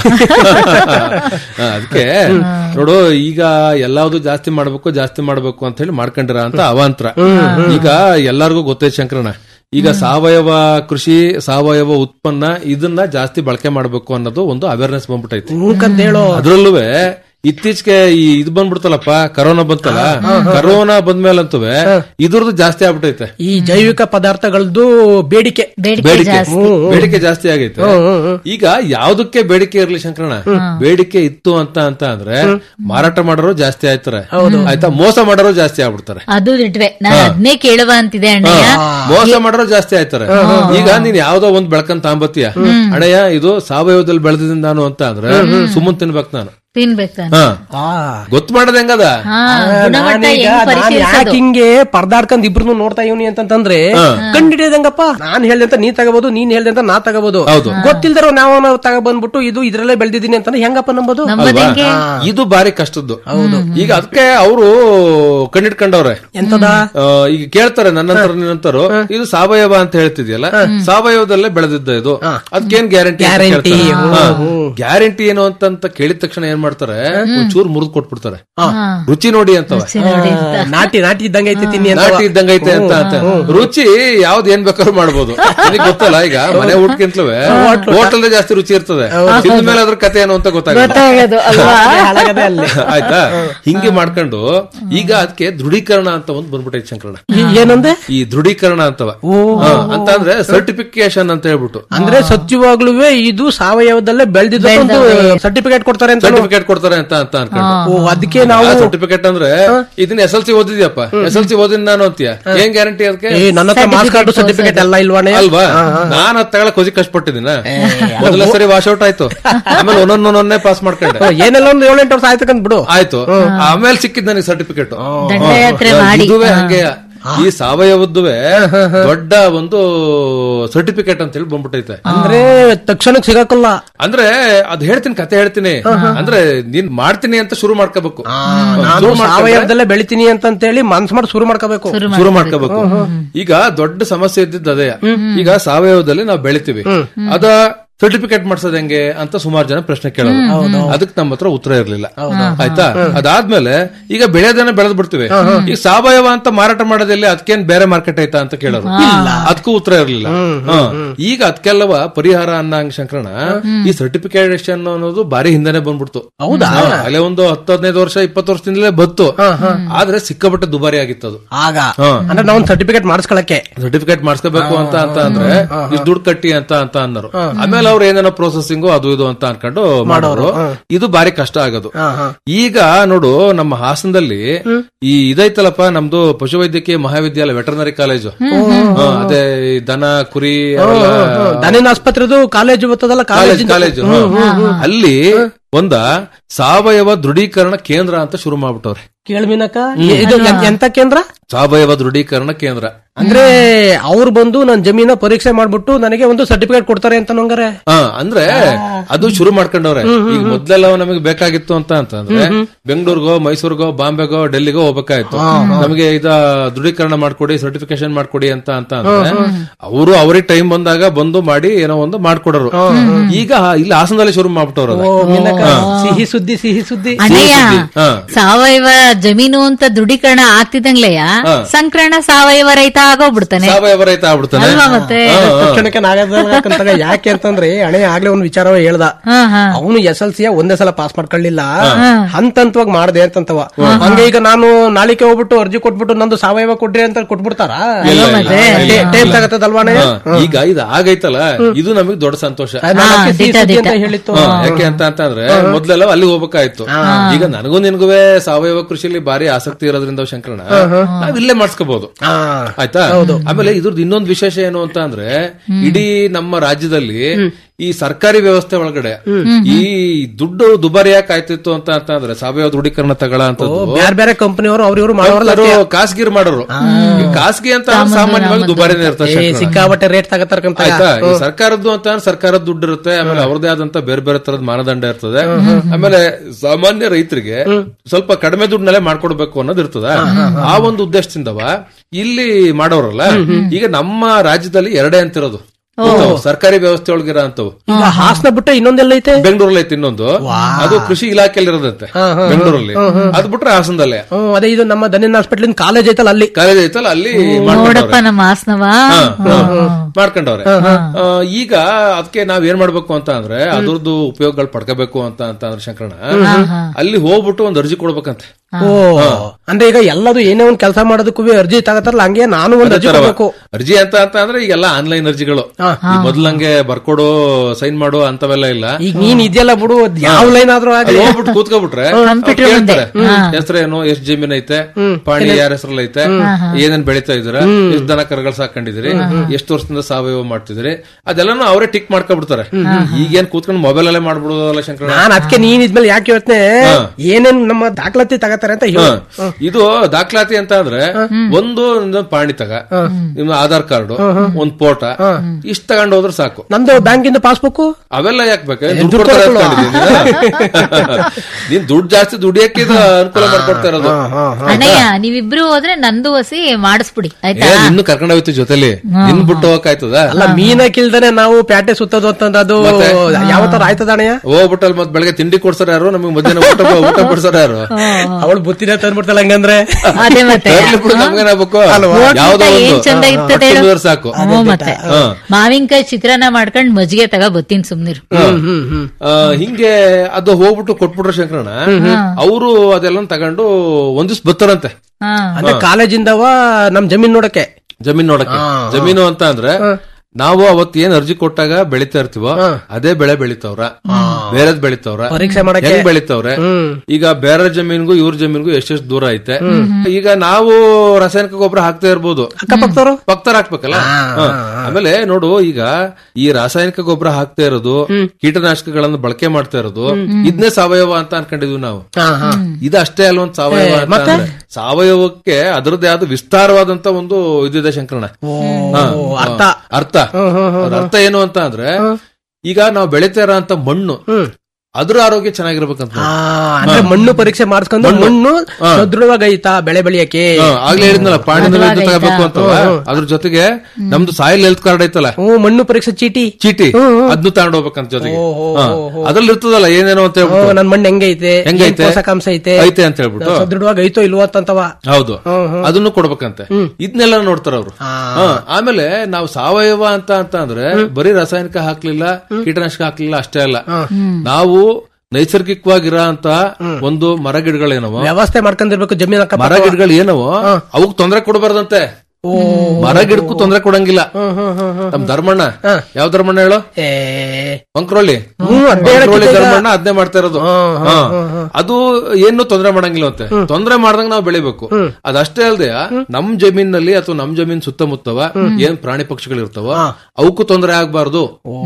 ಹಾ, ಅದಕ್ಕೆ ನೋಡು ಈಗ ಎಲ್ಲಾವುದು ಜಾಸ್ತಿ ಮಾಡ್ಬೇಕು ಜಾಸ್ತಿ ಮಾಡ್ಬೇಕು ಅಂತ ಹೇಳಿ ಮಾಡ್ಕೊಂಡಿರ ಅಂತ ಅವಾಂತರ ಈಗ ಎಲ್ಲಾರ್ಗೂ ಗೊತ್ತೈತೆ ಶಂಕರಣ್ಣ ಈಗ ಸಾವಯವ ಕೃಷಿ ಸಾವಯವ ಉತ್ಪನ್ನ ಇದನ್ನ ಜಾಸ್ತಿ ಬಳಕೆ ಮಾಡ್ಬೇಕು ಅನ್ನೋದು ಒಂದು ಅವೇರ್ನೆಸ್ ಬಂದ್ಬಿಟ್ಟೈತಿ ಅಂತ ಹೇಳು ಅದ್ರಲ್ಲೂ ಇತ್ತೀಚೆಗೆ ಈ ಇದು ಬಂದ್ಬಿಡ್ತಲ್ಲಪ್ಪ ಕರೋನಾ ಬಂತಲ್ಲ ಕರೋನಾ ಬಂದ್ಮೇಲಂತೂ ಇದ್ರದ್ದು ಜಾಸ್ತಿ ಆಗ್ಬಿಟ್ಟೈತೆ ಈ ಜೈವಿಕ ಪದಾರ್ಥಗಳದ್ದು ಬೇಡಿಕೆ ಬೇಡಿಕೆ ಬೇಡಿಕೆ ಜಾಸ್ತಿ ಬೇಡಿಕೆ ಜಾಸ್ತಿ ಆಗೈತೆ ಈಗ ಯಾವ್ದಕ್ಕೆ ಬೇಡಿಕೆ ಇರ್ಲಿ ಶಂಕರಣ ಬೇಡಿಕೆ ಇತ್ತು ಅಂತ ಅಂತ ಅಂದ್ರೆ ಮಾರಾಟ ಮಾಡೋರು ಜಾಸ್ತಿ ಆಯ್ತಾರೆ ಆಯ್ತಾ ಮೋಸ ಮಾಡೋರು ಜಾಸ್ತಿ ಆಗ್ಬಿಡ್ತಾರೆ ಅದು ಇಟ್ವೆ ನಾನು ಅದನ್ನೇ ಕೇಳುವ ಅಂತಿದೆ ಅಣ್ಣಯ್ಯ ಮೋಸ ಮಾಡೋರು ಜಾಸ್ತಿ ಆಯ್ತಾರೆ ಈಗ ನೀನ್ ಯಾವ್ದೋ ಒಂದ್ ಬೆಳಕಂತ ತಾಂಬತ್ತೀಯ ಅಣ್ಣಯ್ಯ ಇದು ಸಾವಯವದಲ್ಲಿ ಬೆಳೆದಿದ್ದೀನಿ ನಾನು ಅಂತ ಅಂದ್ರೆ ಸುಮ್ಮನ್ ತಿನ್ಬೇಕು ನಾನು ತಿನ್ಬೇಕು ತಾನೆ ಹಾ ಆ. ಗೊತ್ತು ಮಾಡೋದ್ ಹೆಂಗದ ಹಾ ಗುಣಮಟ್ಟ ನಾನೀಗ ಹೆಂಗ್ ನಾನ್ ಪರಿಶೀಲಿಸೋದು ಯಾಕೆ ಹಿಂಗೆ ಪರ್ದಾಡ್ಕೊಂಡ್ ಇಬ್ರು ನೋಡ್ತಾ ಇವನಿ ಅಂತಂದ್ರೆ ಕಂಡಿಡಿಯದಂಗಪ್ಪ ನಾನ್ ಹೇಳ್ದೆ ಅಂತ ನೀ ತಗೋಬಹುದು ನೀನ್ ಹೇಳ್ದೆ ಅಂತ ನಾ ತಗೋಬಹುದು ಹೌದು. ಗೊತ್ತಿಲ್ದಾರ ನಾವು ನಾವು ತಗೊಬಂದ್ಬಿಟ್ಟು ಇದು ಇದ್ರಲ್ಲೇ ಬೆಳೆದಿದ್ದೀನಿ ಅಂತ ಹೆಂಗಪ್ಪ ನಂಬೋದು ನಂಬೋದು ಅಲ್ವಾ? ಹೆಂಗೆ ಇದು ಬಾರಿ ಕಷ್ಟದ್ದು ಈಗ ಅದಕ್ಕೆ ಅವರು ಕಂಡಿಡ್ಕೊಂಡವ್ರೆ ಎಂತದ ಆ, ಈಗ ಕೇಳ್ತಾರೆ ನನ್ನಂತರ ನಿನ್ನಂತರು ಇದು ಸಾವಯವ ಅಂತ ಹೇಳ್ತಿದ್ಯಲ್ಲ ಸಾವಯವದಲ್ಲೇ ಬೆಳೆದಿದ್ದ ಇದು ಅದಕ್ಕೇನ್ ಗ್ಯಾರಂಟಿ Guarantee, ಗ್ಯಾರಂಟಿ ಏನು ಅಂತ ಅಂತ ಕೇಳಿದ ತಕ್ಷಣ ಏನ್ ಮಾಡ್ತಾರೆ ಒಂಚೂರು ಮುರಿದು ಕೊಟ್ಬಿಡ್ತಾರೆ ಹಾ. ರುಚಿ ನೋಡಿ ಅಂತವ ನೋಡಿ ಅಂತ. ನಾಟಿ ನಾಟಿ ಇದ್ದಂಗೆ ಐತಿ ತಿನ್ನಿ ಅಂತ ನಾಟಿ ಇದ್ದಂಗೈತೆ ಅಂತ ಅಂತ ರುಚಿ ಯಾವ್ದು ಏನ್ ಬೇಕಾದ್ರೂ ಮಾಡ್ಬೋದು ನಿನಗ್ ಗೊತ್ತಲ್ಲ ಈಗ ಮನೆ ಊಟಕ್ಕಿಂತಲೂ ಹೋಟೆಲ್ ಜಾಸ್ತಿ ರುಚಿ ಇರ್ತದೆ ತಿಂದ ಮೇಲೆ ಅದ್ರ ಕತೆ ಏನು ಅಂತ ಗೊತ್ತಾಗುತ್ತೆ ಗೊತ್ತಾಗೋದು ಅಲ್ವಾ ಹಾಳಾಗದೆ ಅಲ್ಲಿ ಆಯ್ತಾ ಹಿಂಗೆ ಮಾಡ್ಕೊಂಡು ಈಗ ಅದಕ್ಕೆ ದೃಢೀಕರಣ ಅಂತ ಒಂದು ಬಂದ್ಬಿಟ್ಟೈತೆ ಶಂಕರಣ ಈ- ಏನಂದೆ ಈ ದೃಢೀಕರಣ ಅಂತವ ಹಾ, ಅಂತ ಅಂದ್ರೆ ಸರ್ಟಿಫಿಕೇಶನ್ ಅಂತ ಹೇಳ್ಬಿಟ್ಟು ಅಂದ್ರೆ ಸತ್ಯವಾಗ್ಲೂ ಇದು ಸಾವಯವದಲ್ಲೇ ಬೆಳೆದಿದ್ದ ಒಂದು ಸರ್ಟಿಫಿಕೇಟ್ ಕೊಡ್ತಾರೆ ಅಂತ ಸರ್ಟಿಫಿಕೇಟ್ ಕೊಡ್ತಾರೆ ಅಂತ ಅಂತ ಅನ್ಕೊಂಡು ಓ, ಅದಕ್ಕೆ ನಾವು ಸರ್ಟಿಫಿಕೇಟ್ ಅಂದ್ರೆ ಇದನ್ನ ಎಸ್ ಎಲ್ ಸಿ ಓದಿದ್ಯಪ್ಪ ಎಸ್ ಎಲ್ ಸಿ ಓದಿನ ನಾನು ಅಂತೀಯ ಏನ್ ಗ್ಯಾರಂಟಿ ಅದಕ್ಕೆ ಏ, ನನ್ನ ಹತ್ರ ಮಾರ್ಕ್ಸ್ ಕಾರ್ಡ್ ಸರ್ಟಿಫಿಕೇಟ್ ಎಲ್ಲ ಇಲ್ವಾನೆ ಅಲ್ವಾ ನಾನು ಅದ್ ತಗೊಳಕ್ ಹೋಗಿ ಕಷ್ಟಪಟ್ಟಿದ್ದೀನ ಮೊದಲ ಸರಿ ವಾಶ್ ಔಟ್ ಆಯ್ತು ಆಮೇಲೆ ಒಂದೊಂದೊಂದೊಂದೇ ಪಾಸ್ ಮಾಡ್ಕೊಂಡೆ ಏನೆಲ್ಲ ಒಂದು ಏಳೆಂಟು ವರ್ಷ ಆಯ್ತಕ್ಕಂತ ಬಿಡು ಆಯ್ತು ಆಮೇಲೆ ಸಿಕ್ಕಿದ್ ನನಗೆ ಸರ್ಟಿಫಿಕೇಟ್ ದಂಡಯಾತ್ರೆ ಮಾಡಿ ಇದುವೇ ಹಂಗೆ ಈ ಸಾವಯವದ್ದುವೆ ದೊಡ್ಡ ಒಂದು ಸರ್ಟಿಫಿಕೇಟ್ ಅಂತ ಹೇಳಿ ಬಂದ್ಬಿಟ್ಟೈತೆ ಅಂದ್ರೆ ತಕ್ಷಣಕ್ಕೆ ಸಿಗಕ್ಕಲ್ಲ ಅಂದ್ರೆ ಅದ್ ಹೇಳ್ತೀನಿ ಕತೆ ಹೇಳ್ತೀನಿ ಅಂದ್ರೆ ನೀನ್ ಮಾಡ್ತೀನಿ ಅಂತ ಶುರು ಮಾಡ್ಕೋಬೇಕು ನಾನು ಸಾವಯವದಲ್ಲೇ ಬೆಳಿತೀನಿ ಅಂತಂತೇಳಿ ಮನ್ಸ್ ಮಾಡಿ ಶುರು ಮಾಡ್ಕೋಬೇಕು ಶುರು ಮಾಡ್ಕೋಬೇಕು ಈಗ ದೊಡ್ಡ ಸಮಸ್ಯೆ ಇದ್ದಿದ್ದು ಅದೇ ಈಗ ಸಾವಯವದಲ್ಲಿ ನಾವು ಬೆಳಿತೀವಿ ಅದ ಸರ್ಟಿಫಿಕೇಟ್ ಮಾಡ್ಸೋದ್ ಹೆಂಗೆ ಅಂತ ಸುಮಾರು ಜನ ಪ್ರಶ್ನೆ ಕೇಳೋದು ಅದಕ್ಕೆ ನಮ್ಮ ಹತ್ರ ಉತ್ತರ ಇರ್ಲಿಲ್ಲ ಆಯ್ತಾ ಅದಾದ್ಮೇಲೆ ಈಗ ಬೆಳೆಯೋದನ್ನ ಬೆಳೆದ್ ಬಿಡ್ತೀವಿ ಈಗ ಸಾವಯವ ಅಂತ ಮಾರಾಟ ಮಾಡೋದಲ್ಲಿ ಅದಕ್ಕೇನ್ ಬೇರೆ ಮಾರ್ಕೆಟ್ ಐತಾ ಅಂತ ಕೇಳೋದು ಅದಕ್ಕೂ ಉತ್ತರ ಇರ್ಲಿಲ್ಲ ಹ. ಈಗ ಅದಕ್ಕೆಲ್ಲವ ಪರಿಹಾರ ಅನ್ನಂಗ್ ಶಂಕರಣ ಈ ಸರ್ಟಿಫಿಕೇಶನ್ ಅನ್ನೋದು ಬಾರಿ ಹಿಂದೆನೆ ಬಂದ್ಬಿಡ್ತು ಹೌದಾ? ಹ, ಅಲ್ಲೇ ಒಂದು ಹತ್ತು ಹದಿನೈದು ವರ್ಷ ಇಪ್ಪತ್ತು ವರ್ಷದಿಂದಲೇ ಬತ್ತು ಆದ್ರೆ ಸಿಕ್ಕಾಪಟ್ಟೆ ದುಬಾರಿ ಆಗಿತ್ತು ಅದು ಆಗ ಹಾ. ಅಂದ್ರೆ ನಾವ್ ಸರ್ಟಿಫಿಕೇಟ್ ಮಾಡಿಸ್ಕೊಳಕ್ಕೆ ಸರ್ಟಿಫಿಕೇಟ್ ಮಾಡಿಸ್ಕೋಬೇಕು ಅಂತ ಅಂತ ಅಂದ್ರೆ ಇಷ್ಟು ದುಡ್ಡು ಕಟ್ಟಿ ಅಂತ ಅಂತ ಅನ್ನೋರು ಆಮೇಲೆ ಅವ್ರು ಏನೇನೋ ಪ್ರೊಸೆಸಿಂಗು ಅದು ಇದು ಅಂತ ಅನ್ಕೊಂಡು ಮಾಡೋರು ಇದು ಬಾರಿ ಕಷ್ಟ ಆಗೋದು ಈಗ ನೋಡು ನಮ್ಮ ಹಾಸನದಲ್ಲಿ ಈ ಇದೈತಲ್ಲಪ್ಪ ನಮ್ದು ಪಶುವೈದ್ಯಕೀಯ ಮಹಾವಿದ್ಯಾಲಯ ವೆಟರ್ನರಿ ಕಾಲೇಜು ಹಾ, ಅದೇ ಈ ದನ ಕುರಿ ಅವೆಲ್ಲ ದನಿನ ಆಸ್ಪತ್ರೆದು ಕಾಲೇಜು ಬರ್ತದಲ್ಲ ಕಾಲೇಜ್ ಕಾಲೇಜ್ ಕಾಲೇಜು ಅಲ್ಲಿ ಒಂದ ಸಾವಯವ ದೃಢೀಕರಣ ಕೇಂದ್ರ ಅಂತ ಶುರು ಮಾಡ್ಬಿಟ್ಟವ್ರೆ ಕೇಳ್ಮಿನಕ ಇದು ಎಂ- ಎಂತ ಕೇಂದ್ರ ಸಾವಯವ ದೃಢೀಕರಣ ಕೇಂದ್ರ ಅಂದ್ರೆ ಅವ್ರು ಬಂದು ನನ್ನ ಜಮೀನ ಪರೀಕ್ಷೆ ಮಾಡ್ಬಿಟ್ಟು ನನಗೆ ಒಂದು ಸರ್ಟಿಫಿಕೇಟ್ ಕೊಡ್ತಾರೆ ಅಂತ ನಂಗಾರೆ ಹಾ ಅಂದ್ರೆ ಅದು ಶುರು ಮಾಡ್ಕೊಂಡವ್ರೆ ಈಗ ಮೊದ್ಲೆಲ್ಲ ನಮಗೆ ಬೇಕಾಗಿತ್ತು ಅಂತ ಅಂತಂದ್ರೆ ಬೆಂಗಳೂರಿಗೋ ಮೈಸೂರಿಗೋ ಬಾಂಬೆಗೋ ಡೆಲ್ಲಿಗೋ ಹೋಗ್ಬೇಕಾಯ್ತು ನಮಗೆ ಇದ ದೃಢೀಕರಣ ಮಾಡ್ಕೊಡಿ ಸರ್ಟಿಫಿಕೇಶನ್ ಮಾಡ್ಕೊಡಿ ಅಂತ ಅಂತ ಅಂದ್ರೆ ಅವರು ಅವ್ರಿಗೆ ಟೈಮ್ ಬಂದಾಗ ಬಂದು ಮಾಡಿ ಏನೋ ಒಂದು ಮಾಡ್ಕೊಡೋರು ಈಗ ಇಲ್ಲಿ ಹಾಸನದಲ್ಲಿ ಶುರು ಮಾಡ್ಬಿಟ್ಟವ್ರು ಅದು. ಸಿಹಿ ಸುದ್ದಿ ಸಿಹಿ ಸುದ್ದಿ ಅಣ್ಣಯ್ಯ ಹಾ. ಸಾವಯವ ಜಮೀನು ಅಂತ ದೃಢೀಕರಣ ಆಗ್ತಿದಂಗ್ಲೆಯ ಸಂಕ್ರಣ ಸಾವಯವ ರೈತ ಆಗೋಗ್ಬಿಡ್ತಾನೆ ಸಾವಯವ ರೈತ ಆಗ್ಬಿಡ್ತಾನೆ ಅಲ್ವಾ ಮತ್ತೆ ತಕ್ಷಣಕ್ಕೆ ನಾಗಂತಾಗ ಯಾಕೆ ಅಂತಂದ್ರೆ ಹಣೆ ಆಗ್ಲೇ ಒಂದು ವಿಚಾರವೇ ಹೇಳ್ದ ಹಾ ಹಾ ಅವನು ಎಸ್ ಎಲ್ ಸಿ ಒಂದೇ ಸಲ ಪಾಸ್ ಮಾಡ್ಕೊಳ್ಳಿಲ್ಲ ಹಂತ ಹಂತವಾಗಿ ಮಾಡ್ದೆ ಅಂತಂತವ ಹಂಗೆ ಈಗ ನಾನು ನಾಳಿಕೆ ಹೋಗ್ಬಿಟ್ಟು ಅರ್ಜಿ ಕೊಟ್ಬಿಟ್ಟು ನಂದು ಸಾವಯವ ಕೊಡ್ರಿ ಅಂತ ಕೊಟ್ಬಿಡ್ತಾರ ಇಲ್ಲ, ಇಲ್ಲ, ಇಲ್ಲ, ಇಲ್ಲ. ಟೈಮ್ ತಗತ್ತದಲ್ವಾನೆ ಹಾ, ಈಗ ಇದು ಆಗೈತಲ್ಲ ಇದು ನಮಗೆ ದೊಡ್ಡ ಸಂತೋಷ ದಿಟ, ದಿಟ. ಅಂತ ಹೇಳಿತ್ತು ಹಾ, ಯಾಕೆ ಅಂತ ಅಂತಂದ್ರೆ ಮೊದ್ಲೆಲ್ಲ ಅಲ್ಲಿ ಹೋಗ್ಬೇಕಾಯ್ತು ಈಗ ನನಗೂ ನಿನ್ಗುವೆ ಸಾವಯವ ಕೃಷಿಲಿ ಭಾರಿ ಆಸಕ್ತಿ ಇರೋದ್ರಿಂದ ಶಂಕರಣ ನಾವ್ ಇಲ್ಲೇ ಮಾಡ್ಸ್ಕೋಬಹುದು ಹಾ. ಆಯ್ತಾ ಆಮೇಲೆ ಇದ್ರದ್ದು ಇನ್ನೊಂದು ವಿಶೇಷ ಏನು ಅಂತ ಅಂದ್ರೆ ಇಡೀ ನಮ್ಮ ರಾಜ್ಯದಲ್ಲಿ ಈ ಸರ್ಕಾರಿ ವ್ಯವಸ್ಥೆ ಒಳಗಡೆ ಈ ದುಡ್ಡು ದುಬಾರಿ ಯಾಕೆ ಆಯ್ತಿತ್ತು ಅಂತ ಅಂತಂದ್ರೆ ಸಾವಯವ ದೃಢೀಕರಣ ತಗೊಳ ಅಂತದ್ದು ಬೇರೆ ಬೇರೆ ಕಂಪನಿಯವರು ಅವ್ರ ಇವ್ರು ಮಾಡೋರಲ್ಲ ಅವ್ರು ಖಾಸಗಿರ್ ಮಾಡೋರು ಈ ಖಾಸಗಿ ಅಂತ ಅಂದ್ರೆ ಸಾಮಾನ್ಯವಾಗಿ ದುಬಾರಿನೇ ಇರ್ತದೆ ಏ, ಶಂಕರಣ್ಣ. ಸಿಕ್ಕಾಪಟ್ಟೆ ರೇಟ್ ತಗತ್ತಾರಕಂತ ಆಯ್ತಾ ಈ ಸರ್ಕಾರದ್ದು ಅಂತ ಅಂದ್ರೆ ಸರ್ಕಾರದ ದುಡ್ಡು ಇರುತ್ತೆ ಆಮೇಲೆ ಅವ್ರದೇ ಆದಂತ ಬೇರೆ ಬೇರೆ ತರದ ಮಾನದಂಡ ಇರ್ತದೆ ಆಮೇಲೆ ಸಾಮಾನ್ಯ ರೈತರಿಗೆ ಸ್ವಲ್ಪ ಕಡಿಮೆ ದುಡ್ಡಲ್ಲೇ ಮಾಡ್ಕೊಡ್ಬೇಕು ಅನ್ನೋದು ಇರ್ತದ ಆ ಒಂದು ಉದ್ದೇಶದಿಂದವ ಇಲ್ಲಿ ಮಾಡೋರಲ್ಲ ಈಗ ನಮ್ಮ ರಾಜ್ಯದಲ್ಲಿ ಎರಡೇ ಅಂತಿರೋದು ಇಂಥವು ಸರ್ಕಾರಿ ವ್ಯವಸ್ಥೆ ಒಳಗಿರೋ ಅಂತವು ಈಗ ಹಾಸನ ಬಿಟ್ಟು ಇನ್ನೊಂದೆಲ್ಲ ಐತೆ ಬೆಂಗಳೂರಲ್ಲಿ ಐತಿ ಇನ್ನೊಂದು ಅದು ಕೃಷಿ ಇಲಾಖೆಯಲ್ಲಿ ಇರೋದಂತೆ ಬೆಂಗಳೂರಲ್ಲಿ ಅದ್ ಬಿಟ್ರೆ ಹಾಸನದಲ್ಲೇ ಹ್ಮ್, ಅದೇ ಇದು ನಮ್ಮ ಧನ್ಯನ್ ಹಾಸ್ಪಿಟಲ್ ಕಾಲೇಜ್ ಐತಲ್ಲ ಅಲ್ಲಿ ಕಾಲೇಜ್ ಐತಲ್ಲ ಅಲ್ಲಿ ನೋಡಪ್ಪ ಮಾಡ್ಕೊಂಡವ್ರೆ. ನಮ್ಮ ಹಾಸನವ ಮಾಡ್ಕೊಂಡವ್ರೆ ಆ, ಈಗ ಅದಕ್ಕೆ ನಾವ್ ಏನ್ ಮಾಡ್ಬೇಕು ಅಂತ ಅಂದ್ರೆ ಅದ್ರದ್ದು ಉಪಯೋಗಗಳು ಪಡ್ಕೋಬೇಕು ಅಂತ ಅಂತ ಅಂದ್ರೆ ಶಂಕರಣ ಅಲ್ಲಿ ಹೋಗ್ಬಿಟ್ಟು ಒಂದ್ ಅರ್ಜಿ ಕೊಡ್ಬೇಕಂತೆ ಓ ಅಂದ್ರೆ ಈಗ ಎಲ್ಲದು ಏನೇ ಒಂದ್ ಕೆಲಸ ಮಾಡೋದಕ್ಕೂ ಅರ್ಜಿ ತಗತ್ತಾರಲ್ಲ ಹಂಗೆ ನಾನು ಒಂದ್ ಅರ್ಜಿ ಕೊಡ್ಬೇಕು ಅರ್ಜಿ ಅಂತ ಅಂತ ಅಂದ್ರೆ ಈಗೆಲ್ಲ ಆನ್ಲೈನ್ ಅರ್ಜಿಗಳು ಈ ಮೊದ್ಲಂಗೆ ಬರ್ಕೊಡು ಸೈನ್ ಮಾಡು ಅಂತವೆಲ್ಲ ಇಲ್ಲ ಈಗ ನೀನ್ ಇದೆಯಲ್ಲ ಬಿಡು ಅದ್ ಯಾವ ಲೈನ್ ಆದ್ರೂ ಅಲ್ಲಿ ಆಗ್ಲಿ ಹೋಗ್ಬಿಟ್ಟು ಕೂತ್ಕೊಬಿಟ್ರೆ Computer ಅವ್ರು ಮುಂದೆ. ಕೇಳ್ತಾರೆ ಹೆಸರೇನು ಎಷ್ಟ್ ಜಮೀನ್ ಐತೆ ಪಾಣಿ ಯಾರ ಹೆಸರಲ್ಲಿ ಐತೆ ಏನೇನ್ ಬೆಳಿತಾ ಇದೀರ ಎಷ್ಟ್ ದನ ಕರುಗಳು ಸಾಕೊಂಡಿದಿರಿ ಎಷ್ಟು ವರ್ಷದಿಂದ ಸಾವಯವ ಮಾಡ್ತಿದಿರಿ ಅದೆಲ್ಲಾನು ಅವರೇ ಟಿಕ್ ಮಾಡ್ಕೊಬಿಡ್ತಾರೆ ಈಗೇನ್ ಕೂತ್ಕೊಂಡು ಮೊಬೈಲ್ ಅಲ್ಲೇ ಮಾಡ್ಬಿಡೋದಲ್ಲ ಶಂಕರ ನಾನ್ ಅದಕ್ಕೆ ನೀನ್ ಇದ್ಮೇಲೆ ಯಾಕೆ ಯೋಚನೆ ಏನೇನ್ ನಮ್ಮ ದಾಖಲಾತಿ ತಗತಾರೆ ಅಂತ ಹೇಳು ಇದು ದಾಖಲಾತಿ ಅಂತ ಅಂದ್ರೆ ಒಂದು ನಿಮ್ದು ಪಾಣಿ ತಗ ನಿಮ್ಮ ಆಧಾರ್ ಕಾರ್ಡ್ ಒಂದ್ ಫೋಟ ಇಷ್ಟ ತಗೊಂಡ್ ಹೋದ್ರೆ ಸಾಕು ನಮ್ದು ಬ್ಯಾಂಕಿಂದ ಪಾಸ್ಬುಕ್ ಅವೆಲ್ಲ ಯಾಕೆ ಬೇಕು ದುಡ್ಡು ಕೊಡ್ತಾರೆ ಅನ್ಕೊಂಡಿದ್ದೀನಿ. ನೀನ್ ದುಡ್ಡು ಜಾಸ್ತಿ ದುಡಿಯಕ್ಕೆ ಇದು ಅನುಕೂಲ ಮಾಡ್ಕೊಡ್ತಾ ಇರೋದು ಅಣ್ಣಯ್ಯ ನೀವಿಬ್ರು ಹೋದ್ರೆ ನಂದು ಹಸಿ ಮಾಡಿಸ್ಬಿಡಿ ಆಯ್ತಾ ಏ, ನಿನ್ನು ಕರ್ಕೊಂಡ್ ಹೋಯ್ತು ಜೊತೆಲಿ ನಿನ್ ಬಿಟ್ಟು ಹೋಗಕ್ಕಾಯ್ತದ ಅಲ್ಲ ಮೀನ ಕಿಲ್ದನೆ ನಾವು ಪ್ಯಾಟೆ ಸುತ್ತೋದು ಅಂತಂದ್ರೆ ಅದು ಯಾವ ತರ ಆಯ್ತದ ಅಣ್ಣಯ್ಯ ಹೋಗ್ಬಿಟ್ಟಲ್ ಮತ್ ಬೆಳಗ್ಗೆ ತಿಂಡಿ ಕೊಡ್ಸಾರ ಯಾರು ನಮಗೆ ಮಧ್ಯಾಹ್ನ ಊಟ ಊಟ ಕೊಡ್ಸಾರ ಯಾರು ಅವಳು ಬುತ್ತಿನ ತಂದ್ಬಿಡ್ತಲ್ಲ ಹಂಗಂದ್ರೆ ಅದೇ ಮತ್ತೆ ತರ್ಲಿ ಬಿಡು ನಮ್ಗೇನಾಗ್ಬೇಕು ಹೋಟ್ಲ್ ಯಾವ್ದೋ ಊಟ ಒಂದು ಏನ್ ಚಂದ ಇರ್ತದೆ ಹೊಟ್ಟೆ ಹೇಳು? ತುಂಬಿದ್ರೆ ಸಾಕು ಹ್ಞೂ ಮತ್ತೆ ಮಾವಿನಕಾಯಿ ಚಿತ್ರಾನ್ನ ಮಾಡ್ಕೊಂಡ್ ಮಜ್ಜಿಗೆ ತಗ ಬತ್ತೀನಿ ಸುಮ್ನಿರು ಆ, ಹಿಂಗೆ ಅದು ಹೋಗ್ಬಿಟ್ಟು ಕೊಟ್ಬಿಟ್ರೆ ಶಂಕರಣ್ಣ ಅವರು ಅದೆಲ್ಲ ತಗೊಂಡು ಒಂದ್ ದಿವ್ಸ ಬರ್ತಾರಂತೆ ಹಾ ಅಂದ್ರೆ ಕಾಲೇಜಿಂದವ ನಮ್ ಜಮೀನ್ ನೋಡಕ್ಕೆ ಜಮೀನ್ ನೋಡಕ್ಕೆ ಜಮೀನು ಅಂತ ಅಂದ್ರೆ ನಾವು ಅವತ್ ಏನ್ ಅರ್ಜಿ ಕೊಟ್ಟಾಗ ಬೆಳಿತಾ ಇರ್ತೀವೋ ಅದೇ ಬೆಳೆ ಬೆಳಿತಾವ್ರ ಬೇರೆದ್ ಬೆಳಿತಾವ್ರ ಪರೀಕ್ಷೆ ಮಾಡಕ್ಕೆ ಹೆಂಗ್ ಬೆಳಿತಾವ್ರೆ ಈಗ ಬೇರೆ ಜಮೀನ್ಗೂ ಇವ್ರ ಜಮೀನ್ಗೂ ಎಷ್ಟೆಷ್ಟು ದೂರ ಐತೆ ಈಗ ನಾವು ರಾಸಾಯನಿಕ ಗೊಬ್ಬರ ಹಾಕ್ತಾ ಇರ್ಬೋದು ಅಕ್ಕಪಕ್ಕದವರು ಪಕ್ತರ ಹಾಕ್ಬೇಕಲ್ಲ ಹ. ಆಮೇಲೆ ನೋಡು ಈಗ ಈ ರಾಸಾಯನಿಕ ಗೊಬ್ಬರ ಹಾಕ್ತಾ ಇರೋದು ಕೀಟನಾಶಕಗಳನ್ನು ಬಳಕೆ ಮಾಡ್ತಾ ಇರೋದು ಇದನ್ನೇ ಸಾವಯವ ಅಂತ ಅನ್ಕೊಂಡಿದ್ವಿ ನಾವು ಇದು ಅಷ್ಟೇ ಅಲ್ವಂತ ಸಾವಯವ ಅಂತ ಅಂದ್ರೆ. ಸಾವಯವಕ್ಕೆ ಅದರದ್ದೇ ಆದ ವಿಸ್ತಾರವಾದಂತ ಒಂದು ಇದಿದೆ ಶಂಕರಣ ಹ. ಅರ್ಥ. ಅರ್ಥ ಅದ್ರ ಅರ್ಥ ಏನು ಅಂತ ಅಂದ್ರೆ ಈಗ ನಾವು ಬೆಳಿತಾ ಇರೋ ಅಂತ ಮಣ್ಣು ಅದ್ರ ಆರೋಗ್ಯ ಚೆನ್ನಾಗಿರ್ಬೇಕಂತ ಆ, ಅಂದ್ರೆ ಮಣ್ಣು ಪರೀಕ್ಷೆ ಮಾಡಿಸ್ಕೊಂಡು ಮಣ್ಣು ಸದೃಢವಾಗೈತಾ ಬೆಳೆ ಬೆಳೆಯಕ್ಕೆ ಹ, ಆಗ್ಲೇ ಹೇಳಿದ್ನಲ್ಲ ಪಾಣಿನಲ್ಲಿ ತಗೋಬೇಕು ಅಂತ ಅದ್ರ ಜೊತೆಗೆ ನಮ್ದು ಸಾಯಿಲ್ ಹೆಲ್ತ್ ಕಾರ್ಡ್ ಐತಲ್ಲ ಹ್ಞೂ ಮಣ್ಣು ಪರೀಕ್ಷೆ ಚೀಟಿ ಚೀಟಿ ಅದನ್ನು ತಗೊಂಡ್ ಹೋಗ್ಬೇಕಂತ ಜೊತೆಗೆ ಹ. ಅದ್ರಲ್ಲಿ ಇರ್ತದಲ್ಲ ಏನೇನೋ ಅಂತ ಹ್ಞೂ, ಹೇಳ್ಬಿಟ್ಟು ನನ್ ಮಣ್ಣು ಹೆಂಗೈತೆ ಹೆಂಗೈತೆ? ಏನ್ ಪೋಷಕಾಂಶ ಐತೆ ಐತೆ ಅಂತ ಹೇಳ್ಬಿಟ್ಟು ಸದೃಢವಾಗಿ ಐತೋ ಇಲ್ವೋ ಅಂತಂತವ ಹೌದು ಅದನ್ನು ಕೊಡ್ಬೇಕಂತೆ ಇದನ್ನೆಲ್ಲ ನೋಡ್ತಾರ ಅವ್ರು ಹ, ಆಮೇಲೆ ನಾವು ಸಾವಯವ ಅಂತ ಅಂತ ಅಂದ್ರೆ ಬರೀ ರಾಸಾಯನಿಕ ಹಾಕ್ಲಿಲ್ಲ ಕೀಟನಾಶಕ ಹಾಕ್ಲಿಲ್ಲ ಅಷ್ಟೇ ಅಲ್ಲ ನಾವು ನೈಸರ್ಗಿಕವಾಗಿರೋ ಅಂತ ಒಂದು ಮರ ಗಿಡಗಳೇನವ ವ್ಯವಸ್ಥೆ ಮಾಡ್ಕೊಂಡಿರ್ಬೇಕು ಜಮೀನ್ ಅಕ್ಕ ಮರ ಗಿಡಗಳು ಏನವೋ ಅವಕ್ ತೊಂದರೆ ಕೊಡಬಾರ್ದಂತೆ ಮರ ಗಿಡಕ್ಕೂ ತೊಂದರೆ ಕೊಡಂಗಿಲ್ಲ ನಮ್ ಧರ್ಮಣ್ಣ ಯಾವ ಧರ್ಮಣ್ಣ ಹೇಳು ಏ ಮಂಕ್ರೋಳಿ ಹ್ಮ್, ಅದೇ ಮಂಕ್ರೋಳಿ ಹೇಳಕ್ಕಿದ್ದೆ ಈಗ. ಧರ್ಮಣ್ಣ ಅದನ್ನೇ ಮಾಡ್ತಾ ಇರೋದು ಹಾ. ಅದು ಏನು ತೊಂದರೆ ಮಾಡಂಗಿಲ್ಲ ಅಂತೆ ತೊಂದರೆ ಮಾಡ್ದಂಗ ನಾವು ಬೆಳಿಬೇಕು ಅದಷ್ಟೇ ಅಲ್ದೆ ನಮ್ ಜಮೀನಲ್ಲಿ ಅಥವಾ ನಮ್ ಜಮೀನ್ ಸುತ್ತಮುತ್ತವ ಏನ್ ಪ್ರಾಣಿ ಪಕ್ಷಿಗಳು ಇರ್ತಾವ ಅವಕ್ಕೂ ತೊಂದರೆ ಆಗ್ಬಾರ್ದು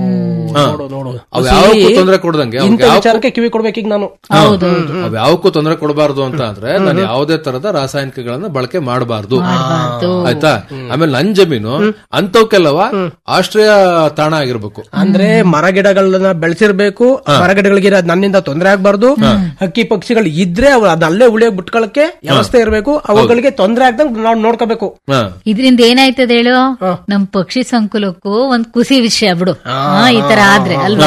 ಹಾ. ನೋಡು ನೋಡು ಅವ್ ಯಾವಕ್ಕೂ ತೊಂದರೆ ಕೊಡ್ದಂಗೆ ಇಂಥ ಅವ್ಕ್ ಯಾವಕ್ಕೂ- ವಿಚಾರಕ್ಕೆ ಕಿವಿ ಕೊಡ್ಬೇಕೀಗ ನಾನು ಹೌದು ಅವ್ ಯಾವಕ್ಕೂ ತೊಂದರೆ ಕೊಡಬಾರ್ದು ಅಂತ ಅಂದ್ರೆ ನಾನು ಯಾವುದೇ ತರದ ರಾಸಾಯನಿಕಗಳನ್ನ ಬಳಕೆ ಮಾಡಬಾರ್ದು ಮಾಡ್ಬಾರ್ದು. ಆಯ್ತಾ ಆಯ್ತಾ ಆಮೇಲೆ ನನ್ ಜಮೀನು ಅಂತವಕ್ಕೆಲ್ಲವ ಆಶ್ರಯ ತಾಣ ಆಗಿರ್ಬೇಕು ಅಂದ್ರೆ ಮರ ಗಿಡಗಳನ್ನ ಬೆಳೆಸಿರ್ಬೇಕು ಮರ ಗಿಡಗಳಿಗೆ ಇರೋ ನನ್ನಿಂದ ತೊಂದರೆ ಆಗ್ಬಾರ್ದು ಹಕ್ಕಿ ಪಕ್ಷಿಗಳು ಇದ್ರೆ ಅವು ಅದಲ್ಲೇ ಉಳಿಯೋಕ್ ಬಿಟ್ಕೊಳಕ್ಕೆ ವ್ಯವಸ್ಥೆ ಇರಬೇಕು ಅವುಗಳಿಗೆ ತೊಂದರೆ ಆಗ್ದಂಗ್ ನಾವು ನೋಡ್ಕೋಬೇಕು ಹಾ ಇದರಿಂದ ಏನಾಯ್ತದ ಹೇಳು ನಮ್ ಪಕ್ಷಿ ಸಂಕುಲಕ್ಕೂ ಒಂದ್ ಖುಷಿ ವಿಷಯ ಬಿಡು ಹಾ, ಈ ತರ ಆದ್ರೆ ಅಲ್ವಾ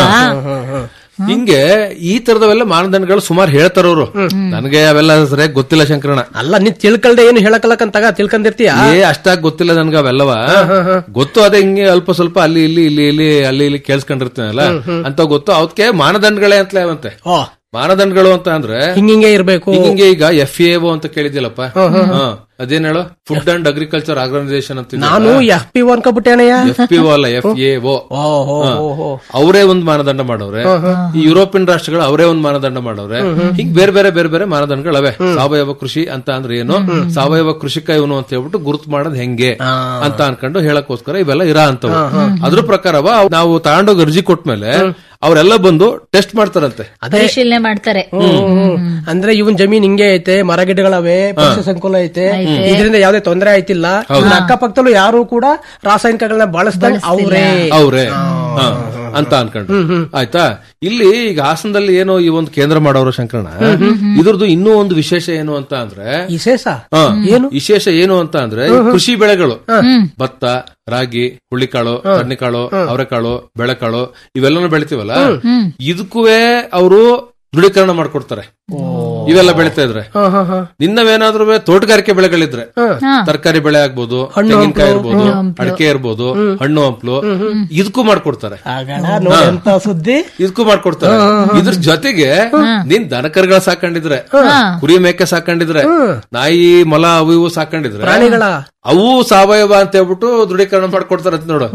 ಹಿಂಗೆ ಈ ತರದವೆಲ್ಲ ಮಾನದಂಡಗಳು ಸುಮಾರು ಹೇಳ್ತಾರ ಅವ್ರು ನನಗೆ ಅವೆಲ್ಲ ಸರಿಯಾಗಿ ಗೊತ್ತಿಲ್ಲ ಶಂಕರಣ ಅಲ್ಲ ನೀ ತಿಳ್ಕಲ್ದೆ ಏನು ಹೇಳಕಲ್ಲಕಂತಾಗ ತಿಳ್ಕೊಂಡಿರ್ತೀಯ ಏ ಅಷ್ಟಾಗಿ ಗೊತ್ತಿಲ್ಲ ನನ್ಗ ಅವೆಲ್ಲವ ಗೊತ್ತು ಅದೇ ಹಿಂಗೆ ಅಲ್ಪ ಸ್ವಲ್ಪ ಅಲ್ಲಿ ಇಲ್ಲಿ ಇಲ್ಲಿ ಇಲ್ಲಿ ಅಲ್ಲಿ ಇಲ್ಲಿ ಕೇಳಿಸ್ಕೊಂಡಿರ್ತೀನಲ್ಲ ಅಂತ ಗೊತ್ತು ಅವಕ್ಕೆ ಮಾನದಂಡಗಳೇ ಅಂತಲೇ ಅವಂತೆ ಓ ಮಾನದಂಡಗಳು ಅಂತ ಅಂದ್ರೆ ಹಿಂಗಿಂಗೆ ಇರ್ಬೇಕು ಹಿಂಗೆ ಈಗ ಎಫ್ ಎ ಅಂತ ಕೇಳಿದ್ಯಲ್ಲಪ್ಪ ಹಾ. ಅದೇನ್ ಹೇಳು ಫುಡ್ ಅಂಡ್ ಅಗ್ರಿಕಲ್ಚರ್ ಆರ್ಗನೈಸೇಷನ್ ಅಂತ ನಾನು ಎಫ್ ಪಿ ಅನ್ಕೋಬಿಟ್ಟೆ ಅಣ್ಣಯ್ಯ ಎಫ್ ಪಿ ಒ ಅಲ್ಲ ಎಫ್ ಎ ಒ ಓಹೋ ಓಹೋ ಅವರೇ ಒಂದ್ ಮಾನದಂಡ ಮಾಡವ್ರೆ ಈ ಯುರೋಪಿಯನ್ ರಾಷ್ಟ್ರಗಳು ಅವರೇ ಒಂದ್ ಮಾನದಂಡ ಮಾಡವ್ರೆ ಹಿಂಗ್ ಬೇರೆ ಬೇರೆ ಬೇರೆ ಬೇರೆ ಮಾನದಂಡಗಳವೆ ಸಾವಯವ ಕೃಷಿ ಅಂತ ಅಂದ್ರೆ ಏನು ಸಾವಯವ ಕೃಷಿಕ ಇವನು ಅಂತ ಹೇಳ್ಬಿಟ್ಟು ಗುರುತು ಮಾಡೋದ್ ಹೆಂಗೆ ಅಂತ ಅನ್ಕೊಂಡು ಹೇಳಕ್ಕೋಸ್ಕರ ಇವೆಲ್ಲ ಇರ ಅಂತವು ಅದ್ರ ಪ್ರಕಾರವ ಅವ್ ನಾವು ತಗೊಂಡೋಗಿ ಅರ್ಜಿ ಕೊಟ್ಮೇಲೆ ಅವರೆಲ್ಲ ಬಂದು ಟೆಸ್ಟ್ ಮಾಡ್ತಾರಂತೆ ಪರಿಶೀಲನೆ ಮಾಡ್ತಾರೆ ಅಂದ್ರೆ ಇವನ್ ಜಮೀನ್ ಹಿಂಗೆ ಐತೆ ಮರ ಗಿಡಗಳವೆ ಪಕ್ಷಿ ಸಂಕುಲ ಐತೆ ಇದರಿಂದ ಯಾವ್ದೇ ತೊಂದರೆ ಆಯ್ತಿಲ್ಲ ಇವ್ನ ಅಕ್ಕಪಕ್ಕದಲ್ಲೂ ಯಾರು ಕೂಡ ರಾಸಾಯನಿಕಗಳನ್ನ ಬಳಸ್ದಂಗ್ ಅವ್ರೇ ಅವ್ರೆ ಹಾ, ಅಂತ ಅನ್ಕೊಂಡು ಆಯ್ತಾ ಇಲ್ಲಿ ಈಗ ಹಾಸನದಲ್ಲಿ ಏನೋ ಈ ಒಂದು ಕೇಂದ್ರ ಮಾಡೋರು ಶಂಕರಣ ಇದ್ರದ್ದು ಇನ್ನೂ ಒಂದು ವಿಶೇಷ ಏನು ಅಂತ ಅಂದ್ರೆ ವಿಶೇಷ ಹಾ, ವಿಶೇಷ ಏನು ಅಂತ ಅಂದ್ರೆ ಈ ಕೃಷಿ ಬೆಳೆಗಳು ಭತ್ತ ರಾಗಿ ಹುಳ್ಳಿಕಾಳು ತಣ್ಣಿಕಾಳು ಅವರೆಕಾಳು ಬೆಳೆಕಾಳು ಇವೆಲ್ಲನೂ ಬೆಳಿತೀವಲ್ಲ ಇದಕ್ಕೂ ಅವರು ದೃಢೀಕರಣ ಮಾಡ್ಕೊಡ್ತಾರೆ ಇವೆಲ್ಲ ಬೆಳಿತಾ ಇದ್ರೆ ನಿನ್ನವೇನಾದ್ರೂ ತೋಟಗಾರಿಕೆ ಬೆಳೆಗಳಿದ್ರೆ ತರಕಾರಿ ಬೆಳೆ ಆಗ್ಬೋದು ತೆಂಗಿನಕಾಯಿ ಇರ್ಬೋದು ಅಡಿಕೆ ಇರ್ಬೋದು ಹಣ್ಣು ಹಂಪ್ಲು ಇದಕ್ಕೂ ಮಾಡ್ಕೊಡ್ತಾರೆ ಆಗಣ ನೋಡಿ ಎಂತ ಸುದ್ದಿ ಇದಕ್ಕೂ ಮಾಡ್ಕೊಡ್ತಾರೆ ಇದ್ರ ಜೊತೆಗೆ ನೀನ್ ದನಕರುಗಳ ಸಾಕೊಂಡಿದ್ರೆ ಕುರಿ ಮೇಕೆ ಸಾಕೊಂಡಿದ್ರೆ ನಾಯಿ ಮೊಲ ಅವು ಇವು ಸಾಕೊಂಡಿದ್ರೆ ಪ್ರಾಣಿಗಳ ಅವು ಸಾವಯವ ಅಂತ ಹೇಳ್ಬಿಟ್ಟು ದೃಢೀಕರಣ ಮಾಡ್ಕೊಡ್ತಾರೆ ಅಂತ ನೋಡು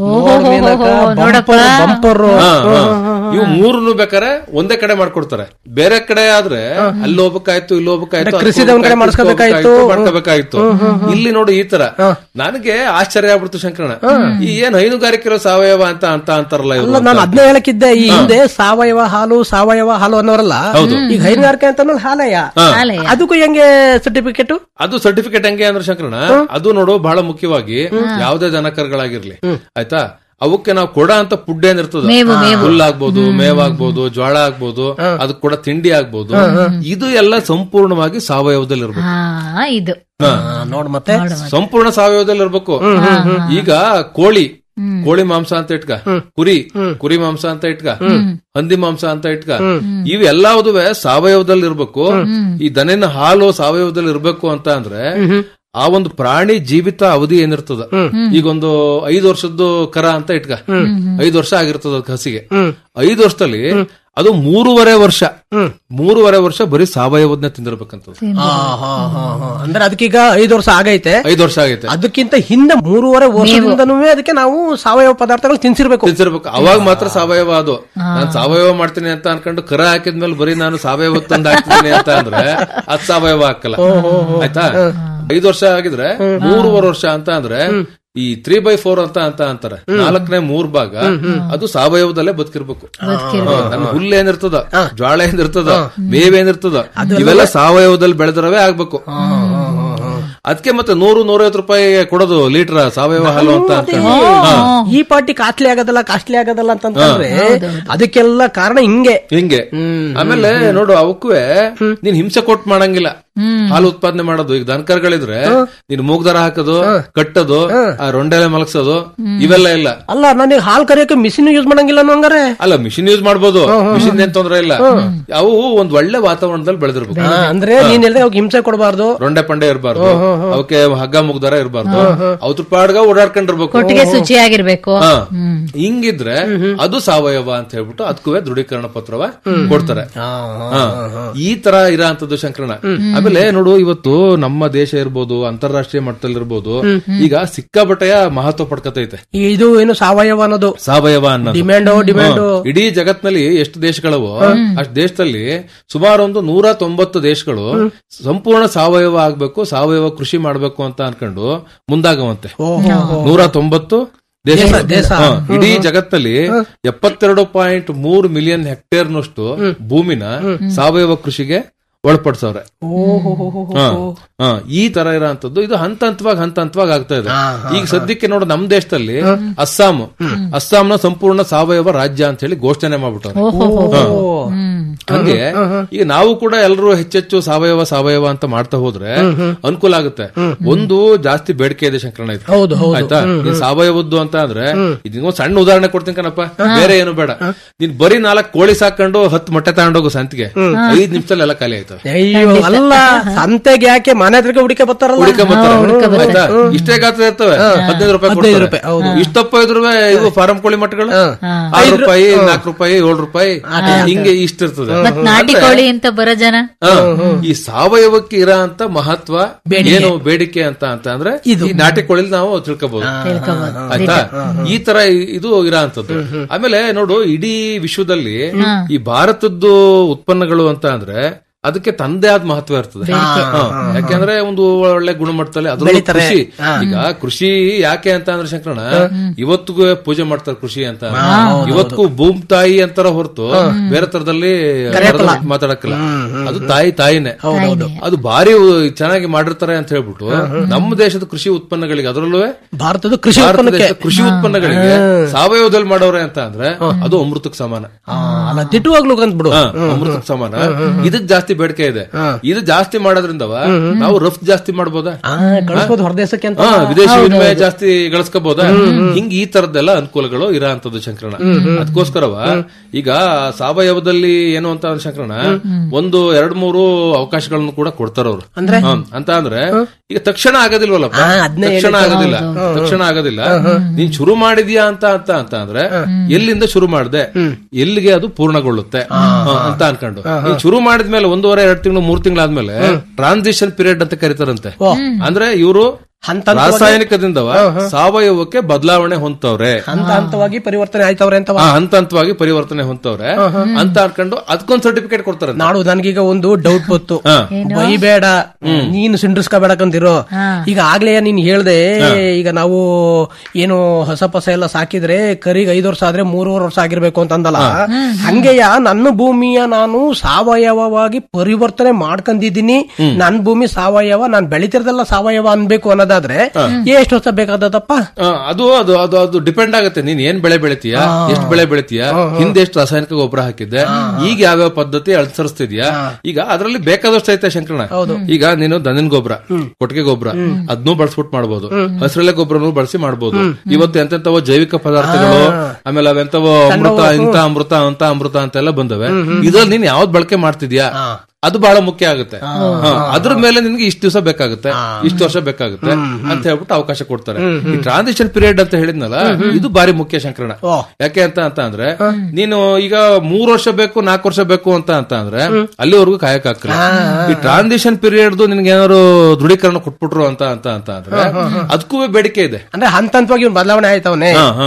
ಬಂಪರ್ ಹಾ, ಹಾ. ಇವು ಮೂರನ್ನು ಬೇಕಾರೆ ಒಂದೇ ಕಡೆ ಮಾಡ್ಕೊಡ್ತಾರೆ ಬೇರೆ ಕಡೆ ಆದ್ರೆ ಅಲ್ಲಿ ಹೋಗ್ಬೇಕಾಯ್ತು ಇಲ್ಲಿ ಹೋಗ್ಬೇಕಾಯ್ತು ಅಲ್ಲಿ ಕೃಷಿದ ಒಂದ್ ಕಡೆ ಹೋಗ್ಬೇಕಾಯ್ತು, ಮಾಡ್ಸ್ಕೊಬೇಕಾಯ್ತು. ಮಾಡ್ಕೋಬೇಕಾಯ್ತು ಇಲ್ಲಿ ನೋಡು ಈ ತರ ನನಗೆ ಆಶ್ಚರ್ಯ ಆಗ್ಬಿಡ್ತು ಶಂಕರಣ ಈ ಏನ್ ಹೈನುಗಾರಿಕೆ ಇರೋ ಸಾವಯವ ಅಂತ ಅಂತ ಅಂತಾರಲ್ಲ ಇವ್ರು ಅಲ್ಲ ನಾನು ಅದನ್ನೇ ಹೇಳಕ್ಕಿದ್ದೆ ಈ ಹಿಂದೆ ಸಾವಯವ ಹಾಲು ಸಾವಯವ ಹಾಲು ಅನ್ನೋರಲ್ಲ ಈಗ ಹೈನುಗಾರಿಕೆ ಅಂತ ಅನ್ನೋದು ಹಾಲಯ್ಯ ಆಲಯ. ಅದಕ್ಕೂ ಹೆಂಗೆ ಸರ್ಟಿಫಿಕೇಟ್ ಅದು ಸರ್ಟಿಫಿಕೇಟ್ ಹೆಂಗೆ ಅಂದ್ರೆ ಶಂಕರಣ ಅದು ನೋಡು ಬಹಳ ಮುಖ್ಯವಾಗಿ ಯಾವುದೇ ದನಕರುಗಳಾಗಿರ್ಲಿ ಆಯ್ತಾ ಅವಕ್ಕೆ ನಾವು ಕೊಡ ಅಂತ ಫುಡ್ ಏನಿರ್ತದ ಮೇವು, ಮೇವು. ಹುಲ್ಲಾಗ್ಬೋದು ಮೇವಾಗ್ಬೋದು ಜ್ವಾಳ ಆಗ್ಬೋದು ಅದಕ್ಕೆ ಕೂಡ ತಿಂಡಿ ಆಗ್ಬೋದು ಇದು ಎಲ್ಲ ಸಂಪೂರ್ಣವಾಗಿ ಸಾವಯವದಲ್ಲಿ ಇರ್ಬೇಕು ಹಾ ಇದು ನೋಡ್ ಮತ್ತೆ ಸಂಪೂರ್ಣ ಸಾವಯವದಲ್ಲಿ ಇರ್ಬೇಕು ಈಗ ಕೋಳಿ ಕೋಳಿ ಮಾಂಸ ಅಂತ ಇಟ್ಕ ಕುರಿ ಕುರಿ ಮಾಂಸ ಅಂತ ಇಟ್ಕ ಹಂದಿ ಮಾಂಸ ಅಂತ ಇಟ್ಕ ಇವೆಲ್ಲವುದುವೆ ಸಾವಯವದಲ್ಲಿ ಇರ್ಬೇಕು ಈ ದನಿನ ಹಾಲು ಸಾವಯವದಲ್ಲಿ ಇರ್ಬೇಕು ಅಂತ ಅಂದ್ರೆ ಆ ಒಂದು ಪ್ರಾಣಿ ಜೀವಿತ ಅವಧಿ ಏನಿರ್ತದ ಈಗ ಒಂದು ಐದು ವರ್ಷದ್ದು ಕರ ಅಂತ ಇಟ್ಕ ಐದು ವರ್ಷ ಆಗಿರ್ತದ ಅದ್ಕ್ ಹಸಿಗೆ ಐದು ವರ್ಷದಲ್ಲಿ ಅದು ಮೂರುವರೆ ವರ್ಷ ಮೂರುವರೆ ವರ್ಷ ಬರೀ ಸಾವಯವದನ್ನ ತಿಂದಿರ್ಬೇಕಂತ ಹಾ, ಹಾ, ಹಾ, ಹಾ. ಅಂದ್ರೆ ಅದಕ್ಕೀಗ ಐದು ವರ್ಷ ಆಗೈತೆ ಐದು ವರ್ಷ ಆಗೈತೆ ಅದಕ್ಕಿಂತ ಹಿಂದೆ ಮೂರುವರೆ ವರ್ಷದಿಂದನೂ ಅದಕ್ಕೆ ನಾವು ಸಾವಯವ ಪದಾರ್ಥಗಳು ತಿನ್ಸಿರ್ಬೇಕು ತಿನ್ಸಿರ್ಬೇಕು ಅವಾಗ ಮಾತ್ರ ಸಾವಯವ ಅದು ನಾನ್ ಸಾವಯವ ಮಾಡ್ತೀನಿ ಅಂತ ಅನ್ಕೊಂಡು ಕರ ಹಾಕಿದ್ಮೇಲೆ ಬರೀ ನಾನು ಸಾವಯವ ತಂದು ಹಾಕ್ತೀನಿ ಅಂತ ಅಂದ್ರೆ ಅದ್ ಸಾವಯವ ಹಾಕಲ್ಲ ಆಯ್ತಾ ಐದು ವರ್ಷ ಆಗಿದ್ರೆ ಮೂರುವರೆ ವರ್ಷ ಅಂತ ಅಂದ್ರೆ ಈ ತ್ರೀ ಬೈ ಫೋರ್ ಅಂತ ಅಂತ ಅಂತಾರೆ ನಾಲ್ಕನೇ ಮೂರ್ ಭಾಗ ಅದು ಸಾವಯವದಲ್ಲೇ ಬದುಕಿರ್ಬೇಕು ಹಾ, ನನ್ ಹುಲ್ಲು ಏನಿರ್ತದ ಜ್ವಾಳ ಏನಿರ್ತದ ಮೇವೇನಿರ್ತದ ಇವೆಲ್ಲ ಸಾವಯವದಲ್ಲಿ ಬೆಳೆದಿರವೇ ಆಗ್ಬೇಕು ಅದಕ್ಕೆ ಮತ್ತೆ ನೂರು ನೂರೈವತ್ತು ರೂಪಾಯಿ ಕೊಡೋದು ಲೀಟರ್ ಸಾವಯವ ಹಾಲು ಅಂತ ಅನ್ಕೊಂಡು ಹಾ. ಈ ಪಾರ್ಟಿ ಕಾಸ್ಟ್ಲಿ ಆಗೋದಲ್ಲ ಕಾಸ್ಟ್ಲಿ ಆಗೋದಲ್ಲ ಅಂತಂದ್ರೆ ಅದಕ್ಕೆಲ್ಲ ಕಾರಣ ಹಿಂಗೆ ಹಿಂಗೆ ಆಮೇಲೆ ನೋಡು ಅವಕ್ಕೂ ನೀನ್ ಹಿಂಸೆ ಕೊಟ್ಟು ಮಾಡಂಗಿಲ್ಲ ಹಾಲು ಉತ್ಪಾದನೆ ಮಾಡೋದು ಈಗ ದನಕರ್ಗಳಿದ್ರೆ ನೀನ್ ಮೂಗ್ದಾರ ಹಾಕೋದು ಕಟ್ಟೋದು ಆ ರೊಂಡೆಲೆ ಮಲಗ್ಸೋದು ಇವೆಲ್ಲ ಇಲ್ಲ ಅಲ್ಲ ನನಗೆ ಹಾಲ್ ಕರಿಯಕ್ಕೆ ಮಿಷಿನ್ ಯೂಸ್ ಮಾಡಂಗಿಲ್ಲ ಅನ್ನೋ ಹಂಗಾರೆ ಅಲ್ಲ ಮಿಷಿನ್ ಯೂಸ್ ಮಾಡ್ಬೋದು ಮಿಷಿನ್ ಏನ್ ತೊಂದ್ರೆ ಇಲ್ಲ ಅವು ಒಂದ್ ಒಳ್ಳೆ ವಾತಾವರಣದಲ್ಲಿ ಬೆಳೆದಿರ್ಬೇಕು ಹಾ, ಅಂದ್ರೆ ನೀನ್ ಹೇಳಿದ್ರೆ ಅವ್ರಿಗೆ ಹಿಂಸೆ ಕೊಡಬಾರ್ದು ರೊಂಡೆ ಪಂಡೆ ಇರಬಾರ್ದು ಅವಕ್ಕೆ ಹಗ್ಗ ಮುಗ್ದಾರ ಇರಬಾರ್ದು ಅವ್ರ ಪಾಡ್ಗ ಓಡಾಡ್ಕೊಂಡಿರ್ಬೇಕು ಒಟ್ಟಿಗೆ ಶುಚಿಯಾಗಿರ್ಬೇಕು ಹಾ. ಹಿಂಗಿದ್ರೆ ಅದು ಸಾವಯವ ಅಂತ ಹೇಳ್ಬಿಟ್ಟು ಅದಕ್ಕೂ ದೃಢೀಕರಣ ಪತ್ರವ ಕೊಡ್ತಾರೆ ಹಾ. ಈ ತರ ಇರೋ ಅಂತದ್ದು ಶಂಕರಣ ಆಮೇಲೆ ನೋಡು ಇವತ್ತು ನಮ್ಮ ದೇಶ ಇರ್ಬೋದು ಅಂತಾರಾಷ್ಟ್ರೀಯ ಮಟ್ಟದಲ್ಲಿ ಇರ್ಬೋದು ಈಗ ಸಿಕ್ಕಾಬಟ್ಟೆಯ ಮಹತ್ವ ಪಡ್ಕತೈತೆ ಇದು ಏನು ಸಾವಯವ ಅನ್ನೋದು ಸಾವಯವ ಅನ್ನೋದು ಡಿಮ್ಯಾಂಡು ಡಿಮ್ಯಾಂಡು ಹಾ. ಇಡೀ ಜಗತ್ನಲ್ಲಿ ಎಷ್ಟು ದೇಶಗಳವೋ ಅಷ್ಟು ದೇಶದಲ್ಲಿ ಸುಮಾರು ಒಂದು ನೂರ ತೊಂಬತ್ತು ದೇಶಗಳು ಸಂಪೂರ್ಣ ಸಾವಯವ ಆಗ್ಬೇಕು ಸಾವಯವ ಕೃಷಿ ಮಾಡ್ಬೇಕು ಅಂತ ಅನ್ಕೊಂಡು ಮುಂದಾಗವಂತೆ ನೂರ ತೊಂಬತ್ತು ದೇಶ ದೇಶ. ಹಾ, ಇಡೀ ಜಗತ್ತಲ್ಲಿ ಎಪ್ಪತ್ತೆರಡು ಪಾಯಿಂಟ್ ಮೂರು ಮಿಲಿಯನ್ ಹೆಕ್ಟೇರ್ನಷ್ಟು ಭೂಮಿನ ಸಾವಯವ ಕೃಷಿಗೆ ಒಳಪಡಿಸವ್ರೆ ಹಾ, ಹಾ, ಈ ತರ ಇರೋಂಥದ್ದು ಇದು ಹಂತ ಹಂತವಾಗಿ ಹಂತ ಹಂತವಾಗಿ ಆಗ್ತಾ ಇದೆ ಈಗ ಸದ್ಯಕ್ಕೆ ನೋಡು ನಮ್ ದೇಶದಲ್ಲಿ ಅಸ್ಸಾಂ ಅಸ್ಸಾಂನ ಸಂಪೂರ್ಣ ಸಾವಯವ ರಾಜ್ಯ ಅಂತ ಹೇಳಿ ಘೋಷಣೆ ಮಾಡ್ಬಿಟ್ಟವ್ರೆ ಹಾ. ಹಂಗೆ ಈಗ ನಾವು ಕೂಡ ಎಲ್ಲರೂ ಹೆಚ್ಚೆಚ್ಚು ಸಾವಯವ ಸಾವಯವ ಅಂತ ಮಾಡ್ತಾ ಹೋದ್ರೆ ಅನುಕೂಲ ಆಗುತ್ತೆ ಒಂದು ಜಾಸ್ತಿ ಬೇಡಿಕೆ ಇದೆ ಶಂಕರಣ್ಣ ಇದು ಹೌದು, ಹೌದು. ಆಯ್ತಾ ಈ ಸಾವಯವದ್ದು ಅಂತ ಅಂದ್ರೆ ಇದೊಂದು ಸಣ್ಣ ಉದಾಹರಣೆ ಕೊಡ್ತೀನಿ ಕಣಪ್ಪ ಬೇರೆ ಏನು ಬೇಡ ನೀನ್ ಬರೀ ನಾಲ್ಕು ಕೋಳಿ ಸಾಕೊಂಡು ಹತ್ತು ಮೊಟ್ಟೆ ತಗೊಂಡೋಗು ಸಂತಿಗೆ ಐದ್ ನಿಮಿಷದಲ್ಲಿ ಎಲ್ಲ ಖಾಲಿ ಆಯ್ತವೆ ಅಯ್ಯೋ ಅಲ್ಲ ಸಂತೆಗೆ ಯಾಕೆ ಮನೆ ಹತ್ರಕ್ಕೆ ಹುಡುಕೆ ಬರ್ತಾರಲ್ಲ ಹುಡುಕ ಬರ್ತಾರೆ. ಆಯ್ತಾ? ಇಷ್ಟೇ ಗಾತ್ರ ಇರ್ತವೆ ಹದಿನೈದು ರೂಪಾಯಿ ಹದಿನೈದು ಕೊಡ್ತಾರೆ. ರೂಪಾಯಿ, ಹೌದು. ಇಷ್ಟಪ್ಪ ಇದ್ರು ಇವು ಫಾರಂ ಕೋಳಿ ಮೊಟ್ಟೆಗಳು ಆರು ರೂಪಾಯಿ ನಾಲ್ಕು ರೂಪಾಯಿ ಏಳು ರೂಪಾಯಿ ಹಿಂಗೆ ಇಷ್ಟಿರ್ತದೆ ಮತ್ ನಾಟಿ ಕೋಳಿ ಅಂತ ಬರೋ ಜನ ಹಾ. ಈ ಸಾವಯವಕ್ಕೆ ಇರೋ ಅಂತ ಮಹತ್ವ ಏನು ಬೇಡಿಕೆ ಅಂತ ಅಂತ ಅಂದ್ರೆ ಈ ನಾಟಿ ಕೋಳಿಲ್ ನಾವು ತಿಳ್ಕೋಬಹುದು ಆಯ್ತಾ ಈ ತರ ಇ- ಇದು ಇರೋ ಅಂತದ್ದು ಆಮೇಲೆ ನೋಡು ಇಡೀ ವಿಶ್ವದಲ್ಲಿ ಈ ಭಾರತದ್ದು ಉತ್ಪನ್ನಗಳು ಅಂತ ಅಂದ್ರೆ ಅದಕ್ಕೆ ತಂದೆ ಆದ ಮಹತ್ವ ಇರ್ತದೆ ಹಾ. ಯಾಕೆಂದ್ರೆ ಒಂದು ಒಳ್ಳೆ ಗುಣಮಟ್ಟದಲ್ಲಿ ಅದ್ರ ಕೃಷಿ ಈಗ ಕೃಷಿ ಯಾಕೆ ಅಂತ ಅಂದ್ರೆ ಶಂಕರಣ ಇವತ್ತಿಗೂ ಪೂಜೆ ಮಾಡ್ತಾರೆ ಕೃಷಿ ಅಂತ ಇವತ್ತಿಗೂ ಭೂಮ್ ತಾಯಿ ಅಂತಾರ ಹೊರತು ಬೇರೆ ತರದಲ್ಲಿ ಮಾತಾಡಕ್ಕಿಲ್ಲ ಅದು ತಾಯಿ ತಾಯಿನೇ ಅದು ಭಾರಿ ಉ- ಚೆನ್ನಾಗಿ ಮಾಡಿರ್ತಾರೆ ಅಂತ ಹೇಳ್ಬಿಟ್ಟು ನಮ್ಮ ದೇಶದ ಕೃಷಿ ಉತ್ಪನ್ನಗಳಿಗೆ ಅದರಲ್ಲೂ ಭಾರತದ ಕೃಷಿ ಭಾರತ ಉತ್ಪನ್ನಕ್ಕೆ ದೇಶದ ಕೃಷಿ ಉತ್ಪನ್ನಗಳಿಗೆ ಸಾವಯವದಲ್ಲಿ ಮಾಡೋರೆ ಅಂತ ಅಂದ್ರೆ ಅದು ಅಮೃತಕ್ಕೆ ಸಮಾನ ಆ, ಅಲ್ಲ ದಿಟ್ಟವಾಗ್ಲು ಅಂತ ಬಿಡು ಹಾ, ಅಮೃತಕ್ಕೆ ಸಮಾನ ಇದಕ್ ಜಾಸ್ತಿ ಬೇಡಿಕೆ ಇದೆ ಇದು ಜಾಸ್ತಿ ಮಾಡೋದ್ರಿಂದವ ನಾವು ರಫ್ತು ಜಾಸ್ತಿ ಮಾಡ್ಬೋದಾ ಆ, ಕಳಿಸ್ಬೋದು ಹೊರದೇಶಕ್ಕೆ ಅಂತ ಹಾ, ವಿದೇಶಿ ವಿನಿಮಯ ಜಾಸ್ತಿ ಗಳಿಸ್ಕೋಬಹುದಾ ಹಿಂಗ್ ಈ ತರದ್ದೆಲ್ಲ ಅನುಕೂಲಗಳು ಇರೋ ಅಂತದ್ದು ಶಂಕರಣ ಅದಕ್ಕೋಸ್ಕರವ ಈಗ ಸಾವಯವದಲ್ಲಿ ಏನು ಅಂತ ಅಂದ್ರೆ ಶಂಕರಣ ಒಂದು ಎರಡ್ ಮೂರು ಅವಕಾಶಗಳನ್ನು ಕೂಡ ಕೊಡ್ತಾರ ಅವ್ರು ಅಂದ್ರೆ ಅಂತ ಅಂದ್ರೆ ಈಗ ತಕ್ಷಣ ಆಗೋದಿಲ್ವಲ್ಲಪ್ಪ ಹಾ, ಅದ್ನೇ ತಕ್ಷಣ ಆಗೋದಿಲ್ಲ ತಕ್ಷಣ ಆಗೋದಿಲ್ಲ ನೀನ್ ಶುರು ಮಾಡಿದ್ಯಾ ಅಂತ ಅಂತ ಅಂತ ಅಂದ್ರೆ ಎಲ್ಲಿಂದ ಶುರು ಮಾಡ್ದೆ ಎಲ್ಲಿಗೆ ಅದು ಪೂರ್ಣಗೊಳ್ಳುತ್ತೆ ಹಾ, ಅಂತ ಅನ್ಕೊಂಡು ನೀನ್ ಶುರು ಮಾಡಿದ್ಮೇಲೆ ಒಂದೂವರೆ ಎರಡ್ ತಿಂಗಳು ಮೂರ್ ತಿಂಗಳಾದ್ಮೇಲೆ ಟ್ರಾನ್ಸಿಷನ್ ಪೀರಿಯಡ್ ಅಂತ ಕರೀತಾರಂತೆ ಅಂದ್ರೆ ಇವರು ಹಂತ ರಾಸಾಯನಿಕದಿಂದವ ಸಾವಯವಕ್ಕೆ ಬದಲಾವಣೆ ಹೊಂತವ್ರೆ ಹಂತ ಹಂತವಾಗಿ ಪರಿವರ್ತನೆ ಆಯ್ತವ್ರೆ ಅಂತ ಆ ಹಂತ ಹಂತವಾಗಿ ಪರಿವರ್ತನೆ ಹೊಂತವ್ರೆ ಅಂತ ಅನ್ಕೊಂಡು ಅದಕ್ಕೊಂದ್ ಸರ್ಟಿಫಿಕೇಟ್ ಕೊಡ್ತಾರೆ ನಾಡು ನನಗೀಗ ಒಂದು ಡೌಟ್ ಬಂತು ಹಾ. ಬೈಬೇಡ ನೀನು ಸಿಂಡ್ರಿಸ್ಕೋಬೇಡಕಂತಿರೋ ಈಗ ಆಗ್ಲೇ ನೀನ್ ಹೇಳ್ದೆ ಈಗ ನಾವು ಏನು ಹೊಸ ಪಸ ಎಲ್ಲ ಸಾಕಿದ್ರೆ ಕರಿಗೆ ಐದು ವರ್ಷ ಆದ್ರೆ ಮೂರುವರೆ ವರ್ಷ ಆಗಿರ್ಬೇಕು ಅಂತಂದಲ್ಲ ಹಂಗೆಯ ನನ್ನ ಭೂಮಿಯ ನಾನು ಸಾವಯವವಾಗಿ ಪರಿವರ್ತನೆ ಮಾಡ್ಕೊಂಡಿದ್ದೀನಿ ನನ್ನ ಭೂಮಿ ಸಾವಯವ ನಾನ್ ಬೆಳಿತಿರೋದೆಲ್ಲ ಸಾವಯವ ಅನ್ಬೇಕು ಅನ್ನೋದಾದ್ರೆ ಎಷ್ಟು ವರ್ಷ ಬೇಕಾದದಪ್ಪ ಆ, ಅದು ಅದು ಅದು ಅದು ಡಿಪೆಂಡ್ ಆಗುತ್ತೆ ನೀನ್ ಏನ್ ಬೆಳೆ ಬೆಳಿತೀಯ ಎಷ್ಟು ಬೆಳೆ ಬೆಳಿತೀಯ ಹಿಂದೆ ಎಷ್ಟು ರಾಸಾಯನಿಕ ಗೊಬ್ಬರ ಹಾಕಿದ್ದೆ ಈಗ ಯಾವ್ಯಾವ ಪದ್ಧತಿ ಅನುಸರಿಸ್ತಿದ್ಯಾ ಈಗ ಅದರಲ್ಲಿ ಬೇಕಾದಷ್ಟು ಐತೆ ಶಂಕರಣ ಈಗ ನೀನು ದನಿನ ಗೊಬ್ಬರ ಕೊಟ್ಟಿಗೆ ಗೊಬ್ಬರ ಅದನ್ನೂ ಬಳಸ್ಬಿಟ್ಟು ಮಾಡ್ಬೋದು ಹಸಿರೆಲೆ ಗೊಬ್ಬರನು ಬಳಸಿ ಮಾಡ್ಬೋದು ಇವತ್ತು ಎಂತೆಂತವೋ ಜೈವಿಕ ಪದಾರ್ಥಗಳು ಆಮೇಲೆ ಅವೆಂತವೋ ಅಮೃತ ಇಂತ ಅಮೃತ ಅಂತ ಅಮೃತ ಅಂತೆಲ್ಲ ಬಂದವೆ ಇದ್ರಲ್ಲಿ ನೀನ್ ಯಾವ್ದು ಬಳಕೆ ಮಾಡ್ತಿದ್ಯಾ ಅದು ಬಹಳ ಮುಖ್ಯ ಆಗುತ್ತೆ ಹಾ, ಅದ್ರ ಮೇಲೆ ನಿನ್ಗೆ ಇಷ್ಟು ದಿವಸ ಬೇಕಾಗುತ್ತೆ ಇಷ್ಟು ವರ್ಷ ಬೇಕಾಗುತ್ತೆ ಅಂತ ಹೇಳ್ಬಿಟ್ಟು ಅವಕಾಶ ಕೊಡ್ತಾರೆ ಈ ಟ್ರಾನ್ಸಿಷನ್ ಪೀರಿಯಡ್ ಅಂತ ಹೇಳಿದ್ನಲ್ಲ ಇದು ಬಾರಿ ಮುಖ್ಯ ಶಂಕರಣ ಯಾಕೆ ಅಂತ ಅಂತ ಅಂದ್ರೆ ನೀನು ಈಗ ಮೂರ್ ವರ್ಷ ಬೇಕು ನಾಲ್ಕು ವರ್ಷ ಬೇಕು ಅಂತ ಅಂತ ಅಂದ್ರೆ ಅಲ್ಲಿವರೆಗೂ ಕಾಯಕ್ ಆಗ್ತಿಲ್ಲ ಈ ಟ್ರಾನ್ಸಿಷನ್ ಪೀರಿಯಡ್ ನಿನ್ಗೆ ಏನಾದ್ರು ದೃಢೀಕರಣ ಕೊಟ್ಬಿಟ್ರು ಅಂತ ಅಂತ ಅಂತ ಅಂದ್ರೆ ಅದಕ್ಕೂ ಬೇಡಿಕೆ ಇದೆ ಅಂದ್ರೆ ಹಂತ ಹಂತವಾಗಿ ಇವ್ನ್ ಬದಲಾವಣೆ ಆಯ್ತವನೆ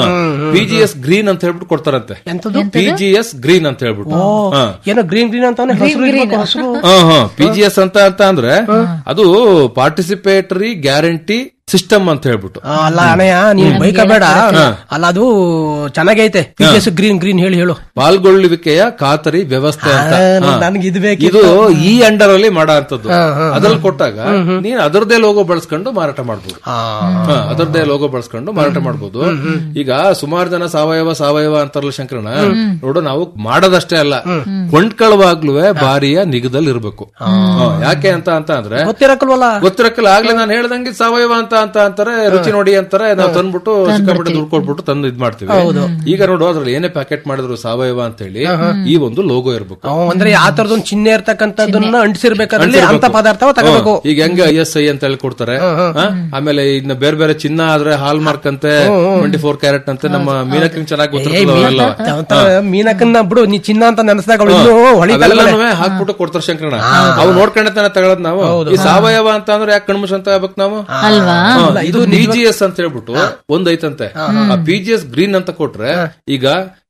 ಪಿ ಜಿ ಎಸ್ ಗ್ರೀನ್ ಅಂತ ಹೇಳ್ಬಿಟ್ಟು ಕೊಡ್ತಾರಂತೆ ಎಂತದು ಪಿ ಜಿ ಎಸ್ ಗ್ರೀನ್ ಅಂತ ಹೇಳ್ಬಿಟ್ಟು ಹಾ. ಏನೋ ಗ್ರೀನ್ ಗ್ರೀನ್ ಅಂತಾನೆ ಹಸಿರು ಇರ್ಬೇಕು, ಹಸಿರು ಪಿ ಜಿ ಎಸ್ ಅಂತ ಅಂತ ಅಂದ್ರೆ ಅದು ಪಾರ್ಟಿಸಿಪೇಟರಿ ಗ್ಯಾರಂಟಿ ಸಿಸ್ಟಮ್ ಅಂತ ಹೇಳ್ಬಿಟ್ಟು ಆ, ಅಲ್ಲ ಅಣ್ಣಯ್ಯ ನೀನ್ ಬೈಕ ಬೇಡ ಅಲ್ಲ ಅದು ಚೆನ್ನಾಗೈತೆ ಪಿಜಿಎಸ್ ಗ್ರೀನ್ ಗ್ರೀನ್ ಹೇಳಿ ಹೇಳು ಪಾಲ್ಗೊಳ್ಳುವಿಕೆಯ ಖಾತರಿ ವ್ಯವಸ್ಥೆ ಅಂತ ಆ, ಹಾ. ನನ್ಗೆ ಇದು ಬೇಕಿತ್ತು. ಇದು ಈ ಅಂಡರ್ ಅಲ್ಲಿ ಮಾಡೋ ಅಂತದ್ದು ಅದ್ರಲ್ಲಿ ಕೊಟ್ಟಾಗ ನೀನ್ ಅದರದೇ ಲೋಗೋ ಬಳಸ್ಕೊಂಡು ಮಾರಾಟ ಮಾಡ್ಬೋದು ಆ, ಹಾ, ಅದರದೇ ಲೋಗೋ ಬಳಸ್ಕೊಂಡು ಮಾರಾಟ ಮಾಡ್ಬೋದು ಈಗ ಸುಮಾರು ಜನ ಸಾವಯವ ಸಾವಯವ ಅಂತಾರಲ್ಲ ಶಂಕರಣ ನೋಡು ನಾವು ಮಾಡೋದಷ್ಟೇ ಅಲ್ಲ ಕೊಂಡ್ಕೊಳ್ಳುವಾಗ್ಲೂ ಬಾರಿಯ ನಿಗದಲ್ಲಿ ಇರ್ಬೇಕು ಹಾ, ಯಾಕೆ ಅಂತ ಅಂತ ಅಂದ್ರೆ ಗೊತ್ತಿರಕಲ್ವಲ್ಲ ಗೊತ್ತಿರಕ್ಕಲ್ಲ ಆಗ್ಲೇ ನಾನು ಹೇಳ್ದಂಗೆ ಸಾವಯವ ಅಂತ ಅಂತ ಅಂತಾರೆ ರುಚಿ ನೋಡಿ ಅಂತಾರೆ ನಾವು ತಂದ್ಬಿಟ್ಟು ಸಿಕ್ಕಾಪಟ್ಟೆ ದುಡ್ಡು ಕೊಟ್ಬಿಟ್ಟು ತಂದು ಇದ್ ಮಾಡ್ತೀವಿ ಈಗ ನೋಡು ಅದ್ರಲ್ಲಿ ಏನೇ ಪ್ಯಾಕೆಟ್ ಮಾಡಿದ್ರು ಸಾವಯವ ಅಂತ ಹೇಳಿ ಈ ಒಂದು ಲೋಗೋ ಇರ್ಬೇಕು ಅವ್ ಅಂದ್ರೆ ಯಾವ ತರದೊಂದು ಚಿಹ್ನೆ ಇರ್ತಕ್ಕಂಥದ್ದನ್ನ ಅಂಟಿಸಿರ್ಬೇಕಾದ್ರೆ ಅಂತ ಪದಾರ್ಥವ ತಗೋಬೇಕು ಹಾ, ಈಗ ಹೆಂಗ ಐ ಎಸ್ ಐ ಅಂತ ಹೇಳಿ ಕೊಡ್ತಾರೆ ಹಾ? ಆಮೇಲೆ ಇನ್ನ ಬೇರೆ ಬೇರೆ ಚಿನ್ನ ಆದ್ರೆ ಹಾಲ್ ಮಾರ್ಕ್ ಅಂತೆ ಟ್ವೆಂಟಿ ಫೋರ್ ಕ್ಯಾರೆಟ್ ಅಂತೆ ನಮ್ಮ ಮೀನಕ್ಕಿಂಗ್ ಚೆನ್ನಾಗಿ ಗೊತ್ತಿರ್ತದೆ ಅವೆಲ್ಲ. ಮೀನಕ್ಕನ್ನ ಬಿಡು ನೀ ಚಿನ್ನ ಅಂತ ನೆನೆಸ್ದಾಗ ಅವಳು ಇನ್ನೂ ಹೊಳಿತಾಳೆ ಅವೆಲ್ಲನೂ ಹಾಕ್ಬಿಟ್ಟು ಕೊಡ್ತಾರೆ ಶಂಕರಣ ಅವು ನೋಡ್ಕೊಂಡೆ ತಾನೆ ತಗೊಳದ್ ನಾವು ಈ ಸಾವಯವ ಅಂತ ಅಂದ್ರೆ ಯಾಕೆ ಕಣ್ಮುಷ ಅಂತ ಆಗ್ಬೇಕು ನಾವು ಅಲ್ವಾ ಹಾ, ಇದು ಪಿ ಜಿ ಎಸ್ ಅಂತ ಹೇಳ್ಬಿಟ್ಟು ಒಂದ್ ಐತಂತೆ ಆ ಪಿ ಜಿ ಎಸ್ ಗ್ರೀನ್ ಅಂತ ಕೊಟ್ರೆ ಈಗ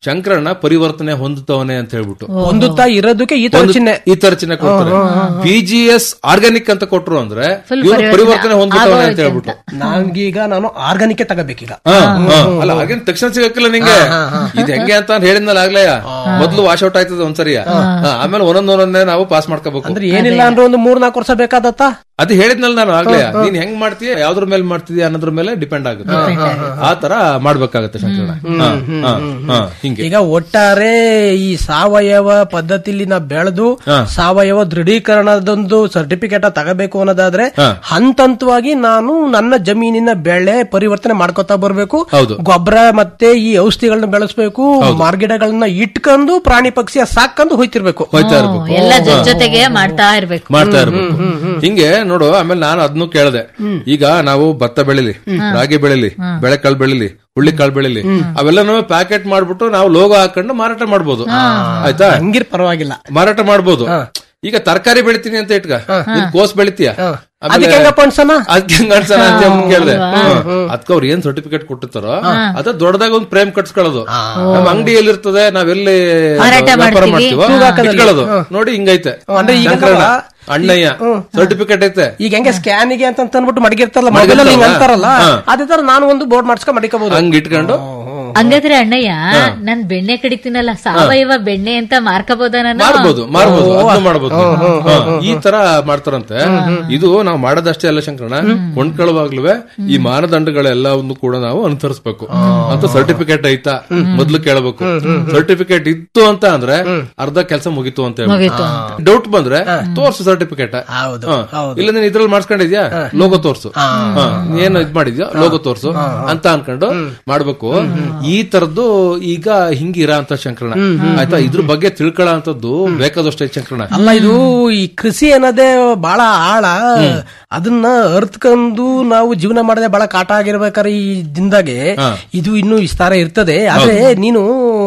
ಶಂಕರಣ್ಣ ಪರಿವರ್ತನೆ ಹೊಂದುತ್ತವನೆ ಅಂತ ಹೇಳ್ಬಿಟ್ಟು ಹೊಂದುತ್ತಾ ಇರೋದಕ್ಕೆ ಈ ತರ ಒಂದು- ಚಿಹ್ನೆ ಈ ತರ ಚಿಹ್ನೆ ಕೊಡ್ತಾರೆ ಪಿಜಿಎಸ್ ಆರ್ಗಾನಿಕ್ ಅಂತ ಕೊಟ್ರು ಅಂದ್ರೆ ಇವ್ರು ಪರಿವರ್ತನೆ ಹೊಂದುತ್ತವನೆ ಅಂತ ಹೇಳ್ಬಿಟ್ಟು ನಾನೀಗ ನಾನು ಆರ್ಗಾನಿಕ್ ತಗೋಬೇಕೀಗ ಹಾ, ಹಾ. ಅಲ್ಲ ಹಾಗೇನ್ ತಕ್ಷಣ ಸಿಗಕ್ಕಿಲ್ಲ ನಿಂಗೆ ಇದು ಹೆಂಗೆ ಅಂತ ಹೇಳಿದ್ನಲ್ಲ ಆಗ್ಲೇ ಮೊದ್ಲು ವಾಶ್ ಔಟ್ ಆಯ್ತದ ಒಂದ್ಸರಿ ಹಾ, ಆಮೇಲೆ ಒಂದೊಂದ್ ಒಂದೊಂದೇ ನಾವು ಪಾಸ್ ಮಾಡ್ಕೋಬೇಕು ಅಂದ್ರೆ ಏನಿಲ್ಲ ಅಂದ್ರೆ ಒಂದು ಮೂರ್ ನಾಲ್ಕು ವರ್ಷ ಬೇಕಾದತ್ತ ಅದು ಹೇಳಿದ್ನಲ್ಲ ನಾನು ಆಗ್ಲೇ ನೀನ್ ಹೆಂಗ್ ಮಾಡ್ತೀಯ ಯಾವ್ದ್ರ ಮೇಲೆ ಮಾಡ್ತಿದ್ಯಾ ಅನ್ನೋದ್ರ ಮೇಲೆ ಡಿಪೆಂಡ್ ಆಗುತ್ತೆ ಆ ತರ ಮಾಡ್ಬೇಕಾಗತ್ತೆ ಶಂಕರಣ್ಣ ಹಾ, ಹಾ, ಹಾ, ಹಿಂಗೆ ಈಗ ಒಟ್ಟಾರೆ ಈ ಸಾವಯವ ಪದ್ಧತಿಲಿ ನಾ ಬೆಳೆದು ಸಾವಯವ ದೃಢೀಕರಣದೊಂದು ಸರ್ಟಿಫಿಕೇಟ್ ತಗೋಬೇಕು ಅನ್ನೋದಾದ್ರೆ ಹಂತ ಹಂತವಾಗಿ ನಾನು ನನ್ನ ಜಮೀನಿನ ಬೆಳೆ ಪರಿವರ್ತನೆ ಮಾಡ್ಕೊತಾ ಬರ್ಬೇಕು ಹೌದು. ಗೊಬ್ಬರ ಮತ್ತೆ ಈ ಔಷಧಿಗಳನ್ನ ಬೆಳೆಸ್ಬೇಕು ಮಾರ್ಗಿಡಗಳನ್ನ ಇಟ್ಕೊಂಡು ಪ್ರಾಣಿ ಪಕ್ಷಿ ಸಾಕೊಂಡು ಹೋಯ್ತಿರ್ಬೇಕು ಹೋಯ್ತಾ ಇರ್ಬೇಕು ಎಲ್ಲ ಜೊತೆ ಜೊತೆಗೆ ಮಾಡ್ತಾ ಇರ್ಬೇಕು ಮಾಡ್ತಾ ಇರ್ಬೇಕು ಹಿಂಗೆ ನೋಡು ಆಮೇಲೆ ನಾನು ಅದನ್ನು ಕೇಳಿದೆ ಈಗ ನಾವು ಭತ್ತ ಬೆಳಿಲಿ ರಾಗಿ ಬೆಳಿಲಿ ಬೆಳೆಕಾಳು ಬೆಳಿಲಿ ಹುಳ್ಳಿಕಾಳು ಬೆಳಿಲಿ ಅವೆಲ್ಲನೂ ಪ್ಯಾಕೆಟ್ ಮಾಡ್ಬಿಟ್ಟು ನಾವು ಲೋಗೋ ಹಾಕೊಂಡು ಮಾರಾಟ ಮಾಡ್ಬೋದು ಆಯ್ತಾ ಹಂಗಿರ್ ಪರವಾಗಿಲ್ಲ ಮಾರಾಟ ಮಾಡ್ಬೋದು ಈಗ ತರಕಾರಿ ಬೆಳಿತೀನಿ ಅಂತ ಇಟ್ಕ ನೀನ್ ಕೋಸ್ ಬೆಳಿತೀಯ ಅದಕ್ಕೆ ಹೆಂಗಪ್ಪ ಅನ್ಸನ ಅದಕ್ಕೆ ಹೆಂಗ್ ಅನ್ಸಣ ಅಂತ ಕೇಳಿದೆ ಅದಕ್ಕೆ ಅವ್ರು ಏನ್ ಸರ್ಟಿಫಿಕೇಟ್ ಕೊಟ್ಟಿರ್ತಾರೋ ಅದ ದೊಡ್ಡದಾಗ ಒಂದ್ ಫ್ರೇಮ್ ಕಟ್ಸ್ಕೊಳ್ಳೋದು ನಮ್ಮ ಅಂಗಡಿಯಲ್ಲಿ ಇರ್ತದೆ ನಾವೆಲ್ಲಿ ಮಾರಾಟ ವ್ಯಾಪಾರ ಮಾಡ್ತೀವಿ. ಮಾಡ್ತೀವೋ ಇಟ್ಕೊಳ್ಳೋದು ನೋಡಿ ಹಿಂಗೈತೆ ಅಂದ್ರೆ ಈಗ ಶಂಕರಣ್ಣ, ಅಣ್ಣಯ್ಯ ಸರ್ಟಿಫಿಕೇಟ್ ಐತೆ ಈಗ ಹೆಂಗೆ ಸ್ಕ್ಯಾನಿಗೆ ಅಂತ ಅಂದ್ಬಿಟ್ಟು ಮಡಗಿರ್ತಾರಲ್ಲ ಮೊಬೈಲ್ ಅಲ್ಲಿ ಹಿಂಗ್ ಅಂತಾರಲ್ಲ ಅದೇ ತರ ನಾನು ಒಂದು ಬೋರ್ಡ್ ಮಾಡ್ಸ್ಕೊಂಡ್ ಮಡಿಕೋಬಹುದು ಹಂಗ್ ಇಟ್ಕೊಂಡು ಹಂಗಾದ್ರೆ ಅಣ್ಣಯ್ಯ ನನ್ ಬೆಣ್ಣೆ ಕಡಿತೀನಲ್ಲ ಸಾವಯವ ಬೆಣ್ಣೆ ಅಂತ ಮಾರ್ಕಬೋದ ನಾನು ಮಾಡ್ಬೋದು ಮಾಡ್ಬೋದು ಅದನ್ನು ಮಾಡ್ಬೋದು ಹಾ, ಈ ತರ ಮಾಡ್ತಾರಂತೆ ಇದು ನಾವು ಮಾಡೋದಷ್ಟೇ ಅಲ್ಲ ಶಂಕರಣ ಕೊಂಡ್ಕೊಳ್ಳುವಾಗ್ಲೂ ಈ ಮಾನದಂಡಗಳೆಲ್ಲವನ್ನು ಕೂಡ ನಾವು ಅನುಸರಿಸಬೇಕು ಅಂತ ಸರ್ಟಿಫಿಕೇಟ್ ಐತಾ ಮೊದ್ಲು ಕೇಳಬೇಕು ಸರ್ಟಿಫಿಕೇಟ್ ಇತ್ತು ಅಂತ ಅಂದ್ರೆ ಅರ್ಧ ಕೆಲಸ ಮುಗೀತು ಅಂತ ಮುಗೀತು ಡೌಟ್ ಬಂದ್ರೆ ತೋರ್ಸು ಸರ್ಟಿಫಿಕೇಟ್ ಹೌದು, ಇಲ್ಲ ನೀನ್ ಇದ್ರಲ್ಲಿ ಮಾಡ್ಸ್ಕೊಂಡಿದ್ಯಾ ಲೋಗೋ ತೋರ್ಸು ಹಾ, ನೀನ್ ಏನು ಇದ್ ಮಾಡಿದ್ಯಾ ಲೋಗೋ ತೋರ್ಸು ಅಂತ ಅನ್ಕೊಂಡು ಮಾಡ್ಬೇಕು ಈ ತರದ್ದು ಈಗ ಹಿಂಗಿರ ಅಂತ ಶಂಕರಣ ಆಯ್ತಾ ಇದ್ರ ಬಗ್ಗೆ ತಿಳ್ಕೊಳ್ಳೋ ಅಂತದ್ದು ಬೇಕಾದಷ್ಟು ಐತೆ ಶಂಕರಣ ಅಲ್ಲ ಇದು ಈ ಕೃಷಿ ಅನ್ನೋದೇ ಬಹಳ ಆಳ ಅದನ್ನ ಅರ್ತ್ಕೊಂಡು ನಾವು ಜೀವನ ಮಾಡದೆ ಬಹಳ ಕಾಟ ಆಗಿರ್ಬೇಕಾದ್ರೆ ಈ ದಿನದಾಗೆ ಇದು ಇನ್ನು ವಿಸ್ತಾರ ಇರ್ತದೆ ಆದ್ರೆ ನೀನು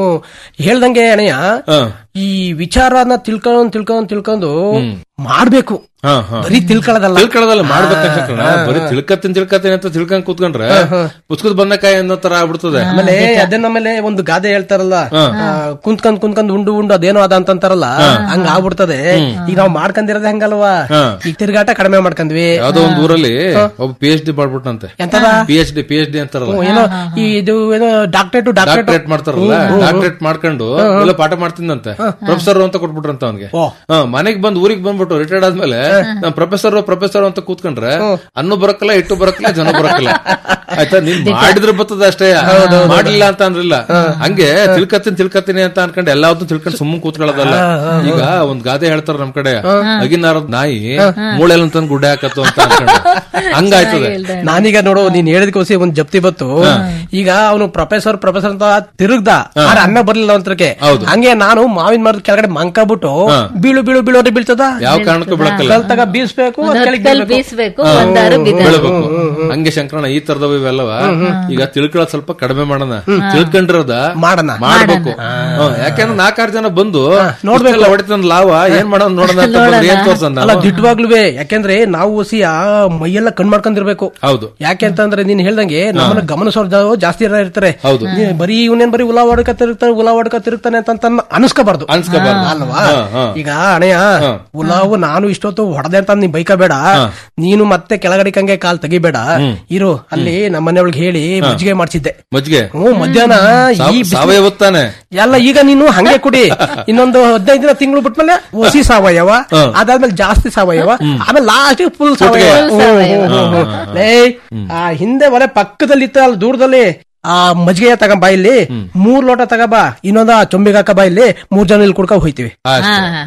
ಹೇಳ್ದಂಗೆ ಅಣಯ್ಯ ಹಾ. ಈ ವಿಚಾರನ ತಿಳ್ಕೊಂಡ್ ತಿಳ್ಕೊಂಡ್ ತಿಳ್ಕೊಂಡು ಮಾಡ್ಬೇಕು ಹಾ, ಹಾ. ಬರೀ ತಿಳ್ಕೊಳ್ಳೋದಲ್ಲ ತಿಳ್ಕೊಳ್ಳೋದಲ್ಲ ಮಾಡ್ಬೇಕ ಶಂಕರಣ ಬರೀ ತಿಳ್ಕತ್ತೀನಿ ತಿಳ್ಕತ್ತೀನಿ ಅಂತ ತಿಳ್ಕೊಂಡ್ ಕೂತ್ಕೊಂಡ್ರೆ ಪುಸ್ತಕದ ಬಂದಕಾಯಿ ಅನ್ನೋ ತರ ಆಗ್ಬಿಡ್ತದೆ ಆಮೇಲೆ ಅದೇ ನಮ್ಮಲ್ಲಿ ಒಂದು ಗಾದೆ ಹೇಳ್ತಾರಲ್ಲ ಆ, ಕುಂತ್ಕೊಂಡ್ ಕುಂತ್ಕೊಂಡ್ ಉಂಡು ಉಂಡು ಅದೇನೋ ಅದ ಅಂತಂತಾರಲ್ಲ ಹಂಗ ಆಗ್ಬಿಡ್ತದೆ ಈಗ ನಾವ್ ಮಾಡ್ಕೊಂಡಿರೋದೇ ಹಂಗಲ್ವಾ ಈಗ ತಿರ್ಗಾಟ ಕಡಿಮೆ ಮಾಡ್ಕೊಂಡ್ವಿ ಯಾವ್ದೋ ಒಂದ್ ಊರಲ್ಲಿ ಒಬ್ಬ ಪಿ ಎಚ್ ಡಿ ಮಾಡ್ಬಿಟ್ನಂತೆ ಎಂತದ P H D P H D ಅಂತಾರಲ್ಲ ಏನೋ ಈ ಇದು ಏನೋ ಡಾಕ್ಟರೇಟ್ ಡಾಕ್ಟರೇಟ್ ಡಾಕ್ಟರೇಟ್ ಮಾಡ್ತಾರಲ್ಲ ಡಾಕ್ಟರೇಟ್ ಮಾಡ್ಕೊಂಡು ಎಲ್ಲ ಪಾಠ ಮಾಡ್ತಿದ್ದಂತೆ ಪ್ರೊಫೆಸರ್ ಅಂತ ಕೊಟ್ಬಿಟ್ರಂತ ಅವ್ನಿಗೆ ಓ. ಮನೆಗ್ ಬಂದ್ ಊರಿಗೆ ಬಂದ್ಬಿಟ್ಟು ರಿಟೈರ್ಡ್ ಆದ್ಮೇಲೆ ನಾನ್ ಪ್ರೊಫೆಸರ್ ಪ್ರೊಫೆಸರ್ ಅಂತ ಕೂತ್ಕೊಂಡ್ರೆ ಅನ್ನು ಬರಕ್ಕಲ್ಲ ಇಟ್ಟು ಬರಕ್ಕಲ್ಲ ಜನ ಬರಕ್ಕಲ್ಲ ಆಯ್ತಾ ನೀನ್ ಮಾಡಿದ್ರೆ ಬರ್ತದ ಅಷ್ಟೇ ಮಾಡ್ಲಿಲ್ಲ ಅಂತ ಅಂದ್ರಿಲ್ಲ ಹಂಗೆ ತಿಳ್ಕತ್ತೀನಿ ತಿಳ್ಕತ್ತೀನಿ ಅಂತ ಅನ್ಕೊಂಡು ಎಲ್ಲಾವ್ದು ತಿಳ್ಕೊಂಡು ಸುಮ್ಮನೆ ಕೂತ್ಕೊಳ್ಳೋದಲ್ಲ ಈಗ ಒಂದ್ ಗಾದೆ ಹೇಳ್ತಾರ ನಮ್ ಕಡೆ ಅಗಿನಾರದ ನಾಯಿ ಮೂಳೆಲ್ಲ ತಂದು ಗುಡ್ಡೆ ಹಾಕತ್ತು ಅಂತ ಅನ್ಕೊಂಡು ಹಂಗಾಯ್ತದೆ ನಾನೀಗ ನೋಡು ನೀನ್ ಹೇಳಿದಕ್ಕೋಸಿ ಒಂದ್ ಜಪ್ತಿ ಬತ್ತು ಈಗ ಅವನು ಪ್ರೊಫೆಸರ್ ಪ್ರೊಫೆಸರ್ ಅಂತ ತಿರುಗ್ದ ಆದ್ರೆ ಅನ್ನ ಬರ್ಲಿಲ್ಲ ಅಂತಕ್ಕೆ ಹಂಗೆ ನಾನು ಮಾವಿನ ಮರದ ಕೆಳಗಡೆ ಮಂಕಬಿಟ್ಟು ಬೀಳು ಬೀಳು ಬೀಳು ಅಂತ ಬೀಳ್ತದ ಯಾವ ಕಾರಣಕ್ಕೂ ಬಿಡಕ್ಕಲ್ಲ ತಗ ಬೀಸ್ಬೇಕು ಅದ್ ಕೆಳಗ್ ಕಲ್ ಬೀಳ್ಬೇಕು. ಬೀಸ್ಬೇಕು ಒಂದಾರು ಬಿದ್ದ ಬೆಳಬೇಕು ಹಂಗೆ ಶಂಕರಣ ಈ ತರದವ ಇವೆಲ್ಲವ ಈಗ ತಿಳ್ಕೊಳ್ಳೋದ್ ಸ್ವಲ್ಪ ಕಡಿಮೆ ಮಾಡೋಣ ತಿಳ್ಕೊಂಡಿರೋದ ಮಾಡೋಣ. ಮಾಡ್ಬೇಕು ಹ್ಮ್, ಯಾಕಂದ್ರೆ ನಾಲ್ಕಾರು ಜನ ಬಂದು ನೋಡ್ಬೇಕಲ್ಲ ಹೊಡಿತಂದ್ ಲಾವ ಏನ್ ಮಾಡೋಣ ನೋಡೋಣ ಅಂತ ಬಂದ್ರೆ ಏನ್ ತೋರ್ಸಂದ ಅಲ್ಲ ದಿಟ್ಟವಾಗ್ಲುವೆ ಯಾಕೆಂದ್ರೆ ನಾವು ಒಸಿ ಆ ಮೈಯೆಲ್ಲ ಕಣ್ ಮಾಡ್ಕೊಂಡಿರ್ಬೇಕು ಹೌದು ಯಾಕೆ ಅಂತಂದ್ರೆ ನೀನ್ ಹೇಳ್ದಂಗೆ ನಮ್ಮನ್ನ ಗಮನಿಸೋರು ಜಾಸ್ತಿ ಜನ ಇರ್ತಾರೆ ಹೌದು. ನೀನ್ ಬರೀ ಇವನೇನ್ ಬರೀ ಉಲಾ ಹೊಡ್ಕ ತಿರುಗ್ತಾನೆ ಉಲಾ ಹೊಡ್ಕ ತಿರುಗ್ತಾನೆ ಅಂತ ಅಂತ ಅನ್ಸ್ಕೋಬಾರ್ದು ಅನ್ಸ್ಕೋಬಾರ್ದು. ಅಲ್ವಾ ಹಾ, ಹಾ. ಈಗ ಅಣಯ್ಯ ಉಲಾವು ನಾನು ಇಷ್ಟೊತ್ತು ಹೊಡೆದೆ ಅಂತ ನೀನ್ ಬೈಕಬೇಡ ನೀನು ಮತ್ತೆ ಕೆಳಗಡಿಕಂಗೆ ಕಾಲ್ ತೆಗಿಬೇಡ ಇರು ಅಲ್ಲಿ ನಮ್ಮ ಮನೆಯೊಳಗೆ ಹೇಳಿ ಮಜ್ಜಿಗೆ ಮಾಡ್ಸಿದ್ದೆ ಮಜ್ಜಿಗೆ ಹ್ಮ್ ಮಧ್ಯಾಹ್ನ ಈ ಸಾವ- ಬಿಸ್ಲು- ಸಾವಯವ ತಾನೆ ಎಲ್ಲ ಈಗ ನೀನು ಹಂಗೆ ಕುಡಿ ಇನ್ನೊಂದು ಹದಿನೈದು ದಿನ ತಿಂಗಳು ಬಿಟ್ಮೇಲೆ ಹೊಸಿ ಸಾವಯವ ಅದಾದ್ಮೇಲೆ ಜಾಸ್ತಿ ಸಾವಯವ ಆಮೇಲೆ ಲಾಸ್ಟ್ ಫುಲ್ ಸಾವಯವ Full ಸಾವಯವ. ಹ್ಮ್, ಹ್ಮ್, ಹ್ಮ್. ಲೇ, ಆ ಹಿಂದೆ ಒಲೆ ಪಕ್ಕದಲ್ಲಿ ಇತ್ತ ಅಲ್ಲಿ ದೂರದಲ್ಲಿ ಆ ಮಜ್ಜಿಗೆ ತಗೊಂಬ ಇಲ್ಲಿ ಮೂರ್ ಲೋಟ ತಗೋಬಾ ಇನ್ನೊಂದ ಚೊಂಬಿಗೆ ಹಾಕ ಬಾ ಇಲ್ಲಿ ಮೂರ್ ಜನ ಇಲ್ಲಿ ಕುಡ್ಕ ಹೋಯ್ತಿವಿ ಅಷ್ಟೇ. ಹಾ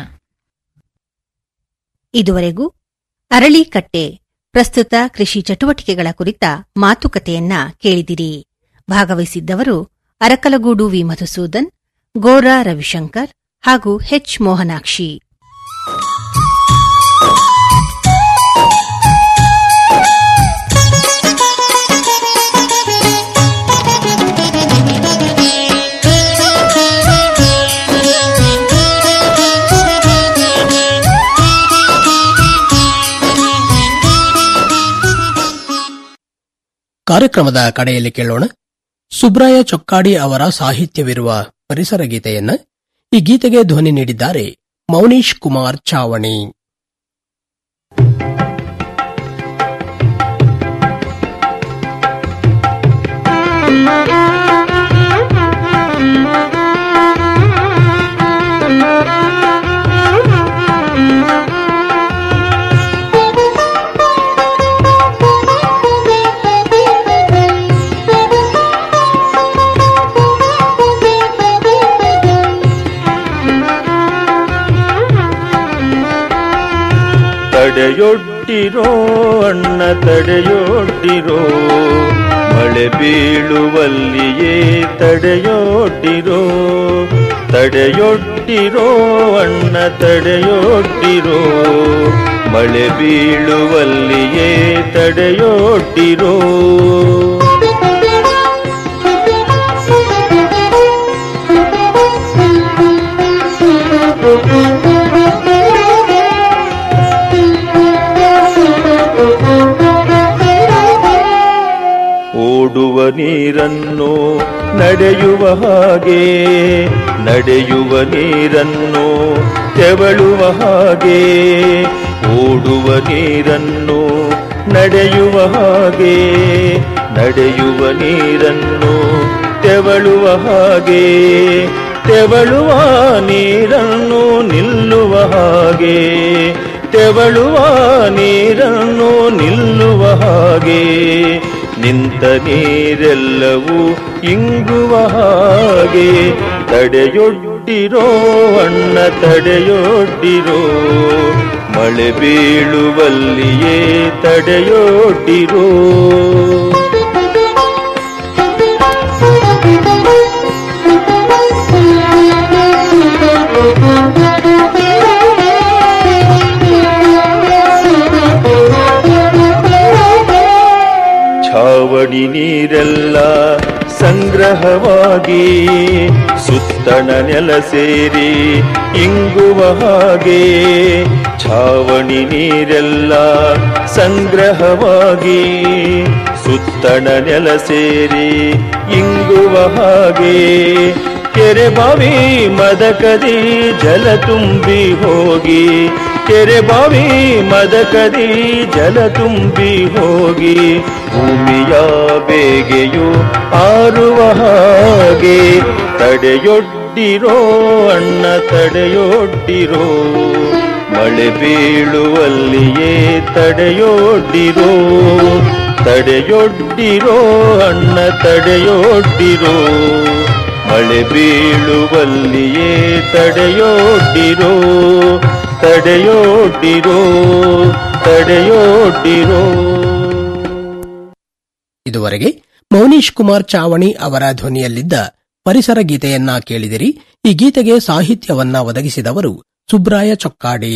ಇದುವರೆಗೂ ಅರಳಿಕಟ್ಟೆ ಪ್ರಸ್ತುತ ಕೃಷಿ ಚಟುವಟಿಕೆಗಳ ಕುರಿತ ಮಾತುಕತೆಯನ್ನ ಕೇಳಿದಿರಿ ಭಾಗವಹಿಸಿದ್ದವರು ಅರಕಲಗೂಡು ವಿ ಮಧುಸೂದನ್ ಗೋರಾ ರವಿಶಂಕರ್ ಹಾಗೂ ಹೆಚ್ ಮೋಹನಾಕ್ಷಿ ಕಾರ್ಯಕ್ರಮದ ಕಡೆಯಲ್ಲಿ ಕೇಳೋಣ ಸುಬ್ರಾಯ ಚೊಕ್ಕಾಡಿ ಅವರ ಸಾಹಿತ್ಯವಿರುವ ಪರಿಸರ ಗೀತೆಯನ್ನ ಈ ಗೀತೆಗೆ ಧ್ವನಿ ನೀಡಿದ್ದಾರೆ ಮೌನೀಶ್ ಕುಮಾರ್ ಚಾವಣಿ ತಡೆಯೊಡ್ಡಿರೋ ಅಣ್ಣ ತಡೆಯೊಡ್ಡಿರೋ ಮಳೆ ಬೀಳುವಲ್ಲಿಯೇ ತಡೆಯೊಡ್ಡಿರೋ ತಡೆಯೊಡ್ಡಿರೋ ಅಣ್ಣ ತಡೆಯೊಡ್ಡಿರೋ ಮಳೆ ಬೀಳುವಲ್ಲಿಯೇ ತಡೆಯೊಡ್ಡಿರೋ ಓಡುವ ನೀರನ್ನು ನಡೆಯುವ ಹಾಗೆ ನಡೆಯುವ ನೀರನ್ನು ತೆವಳುವ ಹಾಗೆ ಓಡುವ ನೀರನ್ನು ನಡೆಯುವ ಹಾಗೆ ನಡೆಯುವ ನೀರನ್ನು ತೆವಳುವ ಹಾಗೆ ತೆವಳುವ ನೀರನ್ನು ನಿಲ್ಲುವ ಹಾಗೆ ತೆವಳುವ ನೀರನ್ನು ನಿಲ್ಲುವ ಹಾಗೆ ನಿಂತ ನೀರೆಲ್ಲವೂ ಇಂಗುವ ಹಾಗೆ ತಡೆಯೊಡ್ಡಿರೋ ಅಣ್ಣ ತಡೆಯೊಡ್ಡಿರೋ ಮಳೆ ಬೀಳುವಲ್ಲಿಯೇ ತಡೆಯೊಡ್ಡಿರೋ ಛಾವಣಿ ನೀರೆಲ್ಲ ಸಂಗ್ರಹವಾಗಿ ಸುತ್ತಣ ನೆಲ ಸೇರಿ ಇಂಗುವ ಹಾಗೆ ಛಾವಣಿ ನೀರೆಲ್ಲ ಸಂಗ್ರಹವಾಗಿ ಸುತ್ತಣ ನೆಲ ಸೇರಿ ಇಂಗುವ ಹಾಗೆ ಕೆರೆ ಬಾವಿ ಮದಕದಿ ಜಲ ತುಂಬಿ ಹೋಗಿ ಕೆರೆ ಬಾವಿ ಮದಕದಿ ಜಲ ತುಂಬಿ ಹೋಗಿ ಭೂಮಿಯ ಬೇಗೆಯು ಆರುವ ಹಾಗೆ ತಡೆಯೊಡ್ಡಿರೋ ಅಣ್ಣ ತಡೆಯೊಡ್ಡಿರೋ ಮಳೆ ಬೀಳುವಲ್ಲಿಯೇ ತಡೆಯೊಡ್ಡಿರೋ ತಡೆಯೊಡ್ಡಿರೋ ಅಣ್ಣ ತಡೆಯೊಡ್ಡಿರೋ ಮಳೆ ಬೀಳುವಲ್ಲಿಯೇ ತಡೆಯೊಡ್ಡಿರೋ ತಡೆಯೊಡ್ಡಿರೋ ತಡೆಯೊಡ್ಡಿರೋ ಇದುವರೆಗೆ ಮೌನೀಶ್ ಕುಮಾರ್ ಚಾವಣಿ ಅವರ ಧ್ವನಿಯಲ್ಲಿದ್ದ ಪರಿಸರ ಗೀತೆಯನ್ನ ಕೇಳಿದಿರಿ ಈ ಗೀತೆಗೆ ಸಾಹಿತ್ಯವನ್ನ ಒದಗಿಸಿದವರು ಸುಬ್ರಾಯ ಚೊಕ್ಕಾಡಿ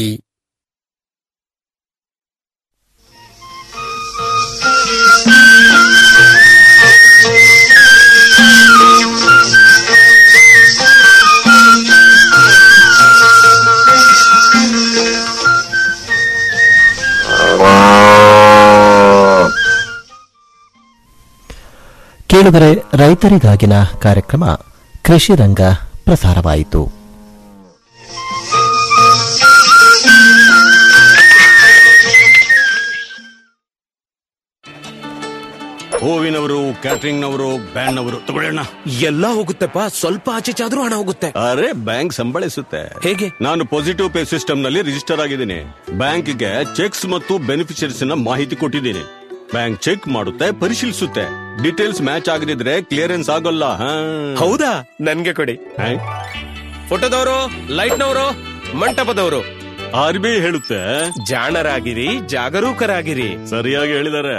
ಕೇಳಿದರೆ ರೈತರಿಗಾಗಿನ ಕಾರ್ಯಕ್ರಮ ಕೃಷಿ ರಂಗ ಪ್ರಸಾರವಾಯಿತು ಹೂವಿನವರು ಕ್ಯಾಟರಿಂಗ್ ನವರು ಬ್ಯಾಂಡ್ ನವರು ತಗೊಳ್ಳೋಣ ಎಲ್ಲ ಹೋಗುತ್ತೆಪ್ಪ ಸ್ವಲ್ಪ ಆಚೆ ಚಾದ್ರೂ ಹಣ ಹೋಗುತ್ತೆ ಅರೆ ಬ್ಯಾಂಕ್ ಸಂಬಳಿಸುತ್ತೆ ಹೇಗೆ ನಾನು ಪಾಸಿಟಿವ್ ಪೇ ಸಿಸ್ಟಮ್ ನಲ್ಲಿ ರಿಜಿಸ್ಟರ್ ಆಗಿದ್ದೀನಿ ಬ್ಯಾಂಕ್ಗೆ ಚೆಕ್ಸ್ ಮತ್ತು ಬೆನಿಫಿಷರೀಸ್ ನ ಮಾಹಿತಿ ಕೊಟ್ಟಿದ್ದೀನಿ ಬ್ಯಾಂಕ್ ಚೆಕ್ ಮಾಡುತ್ತೆ ಪರಿಶೀಲಿಸುತ್ತೆ ಡೀಟೇಲ್ಸ್ ಮ್ಯಾಚ್ ಆಗದಿದ್ರೆ ಕ್ಲಿಯರೆನ್ಸ್ ಆಗೋಲ್ಲ ಹಾ. ಹೌದಾ ನನ್ಗೆ ಕೊಡಿ ಹಾ? ಫೋಟೋದವರು ಲೈಟ್ನವರು ಮಂಟಪದವರು ಆರ್ ಬಿ ಐ ಹೇಳುತ್ತೆ ಜಾಣರಾಗಿರಿ ಜಾಗರೂಕರಾಗಿರಿ ಸರಿಯಾಗಿ ಹೇಳಿದ್ದಾರೆ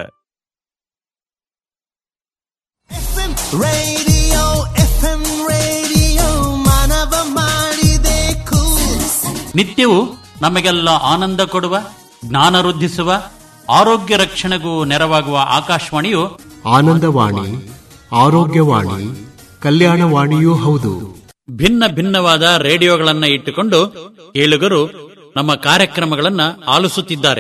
ರೇಡಿಯೋ ಎಫ್ ಎಂ ರೇಡಿಯೋ ಮಾನವ ಮಾಡಿದೆ ನಿತ್ಯವೂ ನಮಗೆಲ್ಲ ಆನಂದ ಕೊಡುವ ಜ್ಞಾನ ವೃದ್ಧಿಸುವ ಆರೋಗ್ಯ ರಕ್ಷಣೆಗೂ ನೆರವಾಗುವ ಆಕಾಶವಾಣಿಯು ಆನಂದವಾಣಿ ಆರೋಗ್ಯವಾಣಿ ಕಲ್ಯಾಣವಾಣಿಯೂ ಹೌದು ಭಿನ್ನ ಭಿನ್ನವಾದ ರೇಡಿಯೋಗಳನ್ನ ಇಟ್ಟುಕೊಂಡು ಕೇಳುಗರು ನಮ್ಮ ಕಾರ್ಯಕ್ರಮಗಳನ್ನ ಆಲಿಸುತ್ತಿದ್ದಾರೆ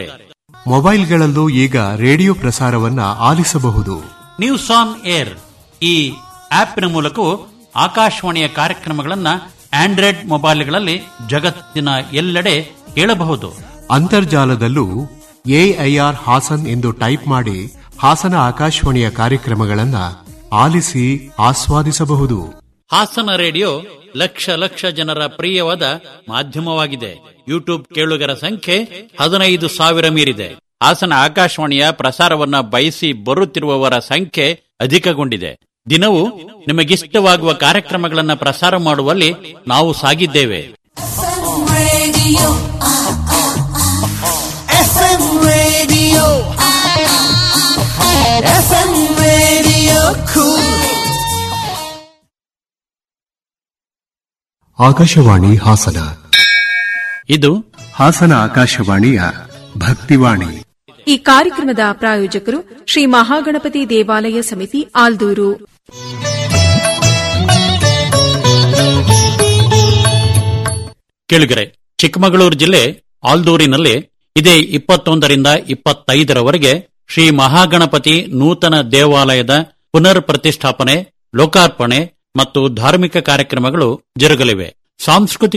ಮೊಬೈಲ್ಗಳಲ್ಲೂ ಈಗ ರೇಡಿಯೋ ಪ್ರಸಾರವನ್ನ ಆಲಿಸಬಹುದು ನ್ಯೂಸ್ ಆನ್ ಏರ್ ಈ ಆಪ್ನ ಮೂಲಕವೂ ಆಕಾಶವಾಣಿಯ ಕಾರ್ಯಕ್ರಮಗಳನ್ನ ಆಂಡ್ರಾಯ್ಡ್ ಮೊಬೈಲ್ಗಳಲ್ಲಿ ಜಗತ್ತಿನ ಎಲ್ಲೆಡೆ ಕೇಳಬಹುದು ಅಂತರ್ಜಾಲದಲ್ಲೂ ಎಐಆರ್ ಹಾಸನ್ ಎಂದು ಟೈಪ್ ಮಾಡಿ ಹಾಸನ ಆಕಾಶವಾಣಿಯ ಕಾರ್ಯಕ್ರಮಗಳನ್ನ ಆಲಿಸಿ ಆಸ್ವಾದಿಸಬಹುದು ಹಾಸನ ರೇಡಿಯೋ ಲಕ್ಷ ಲಕ್ಷ ಜನರ ಪ್ರಿಯವಾದ ಮಾಧ್ಯಮವಾಗಿದೆ ಯೂಟ್ಯೂಬ್ ಕೇಳುಗರ ಸಂಖ್ಯೆ ಹದಿನೈದು ಸಾವಿರ ಮೀರಿದೆ ಹಾಸನ ಆಕಾಶವಾಣಿಯ ಪ್ರಸಾರವನ್ನ ಬಯಸಿ ಬರುತ್ತಿರುವವರ ಸಂಖ್ಯೆ ಅಧಿಕಗೊಂಡಿದೆ ದಿನವೂ ನಿಮಗಿಷ್ಟವಾಗುವ ಕಾರ್ಯಕ್ರಮಗಳನ್ನ ಪ್ರಸಾರ ಮಾಡುವಲ್ಲಿ ನಾವು ಸಾಗಿದ್ದೇವೆ Radio. FM radio. FM radio cool. Akashvani Hassan ಇದು ಹಾಸನ ಆಕಾಶವಾಣಿಯ ಭಕ್ತಿವಾಣಿ ಈ ಕಾರ್ಯಕ್ರಮದ ಪ್ರಾಯೋಜಕರು ಶ್ರೀ ಮಹಾಗಣಪತಿ ದೇವಾಲಯ ಸಮಿತಿ ಆಲ್ದೂರು ಕೇಳುಗರೆ ಚಿಕ್ಕಮಗಳೂರು ಜಿಲ್ಲೆ ಆಲ್ದೂರಿನಲ್ಲಿ ಇದೇ ಇಪ್ಪತ್ತೊಂದರಿಂದ ಇಪ್ಪತ್ತೈದರವರೆಗೆ ಶ್ರೀ ಮಹಾಗಣಪತಿ ನೂತನ ದೇವಾಲಯದ ಪುನರ್ ಪ್ರತಿಷ್ಠಾಪನೆ ಲೋಕಾರ್ಪಣೆ ಮತ್ತು ಧಾರ್ಮಿಕ ಕಾರ್ಯಕ್ರಮಗಳು ಜರುಗಲಿವೆ ಸಾಂಸ್ಕೃತಿಕ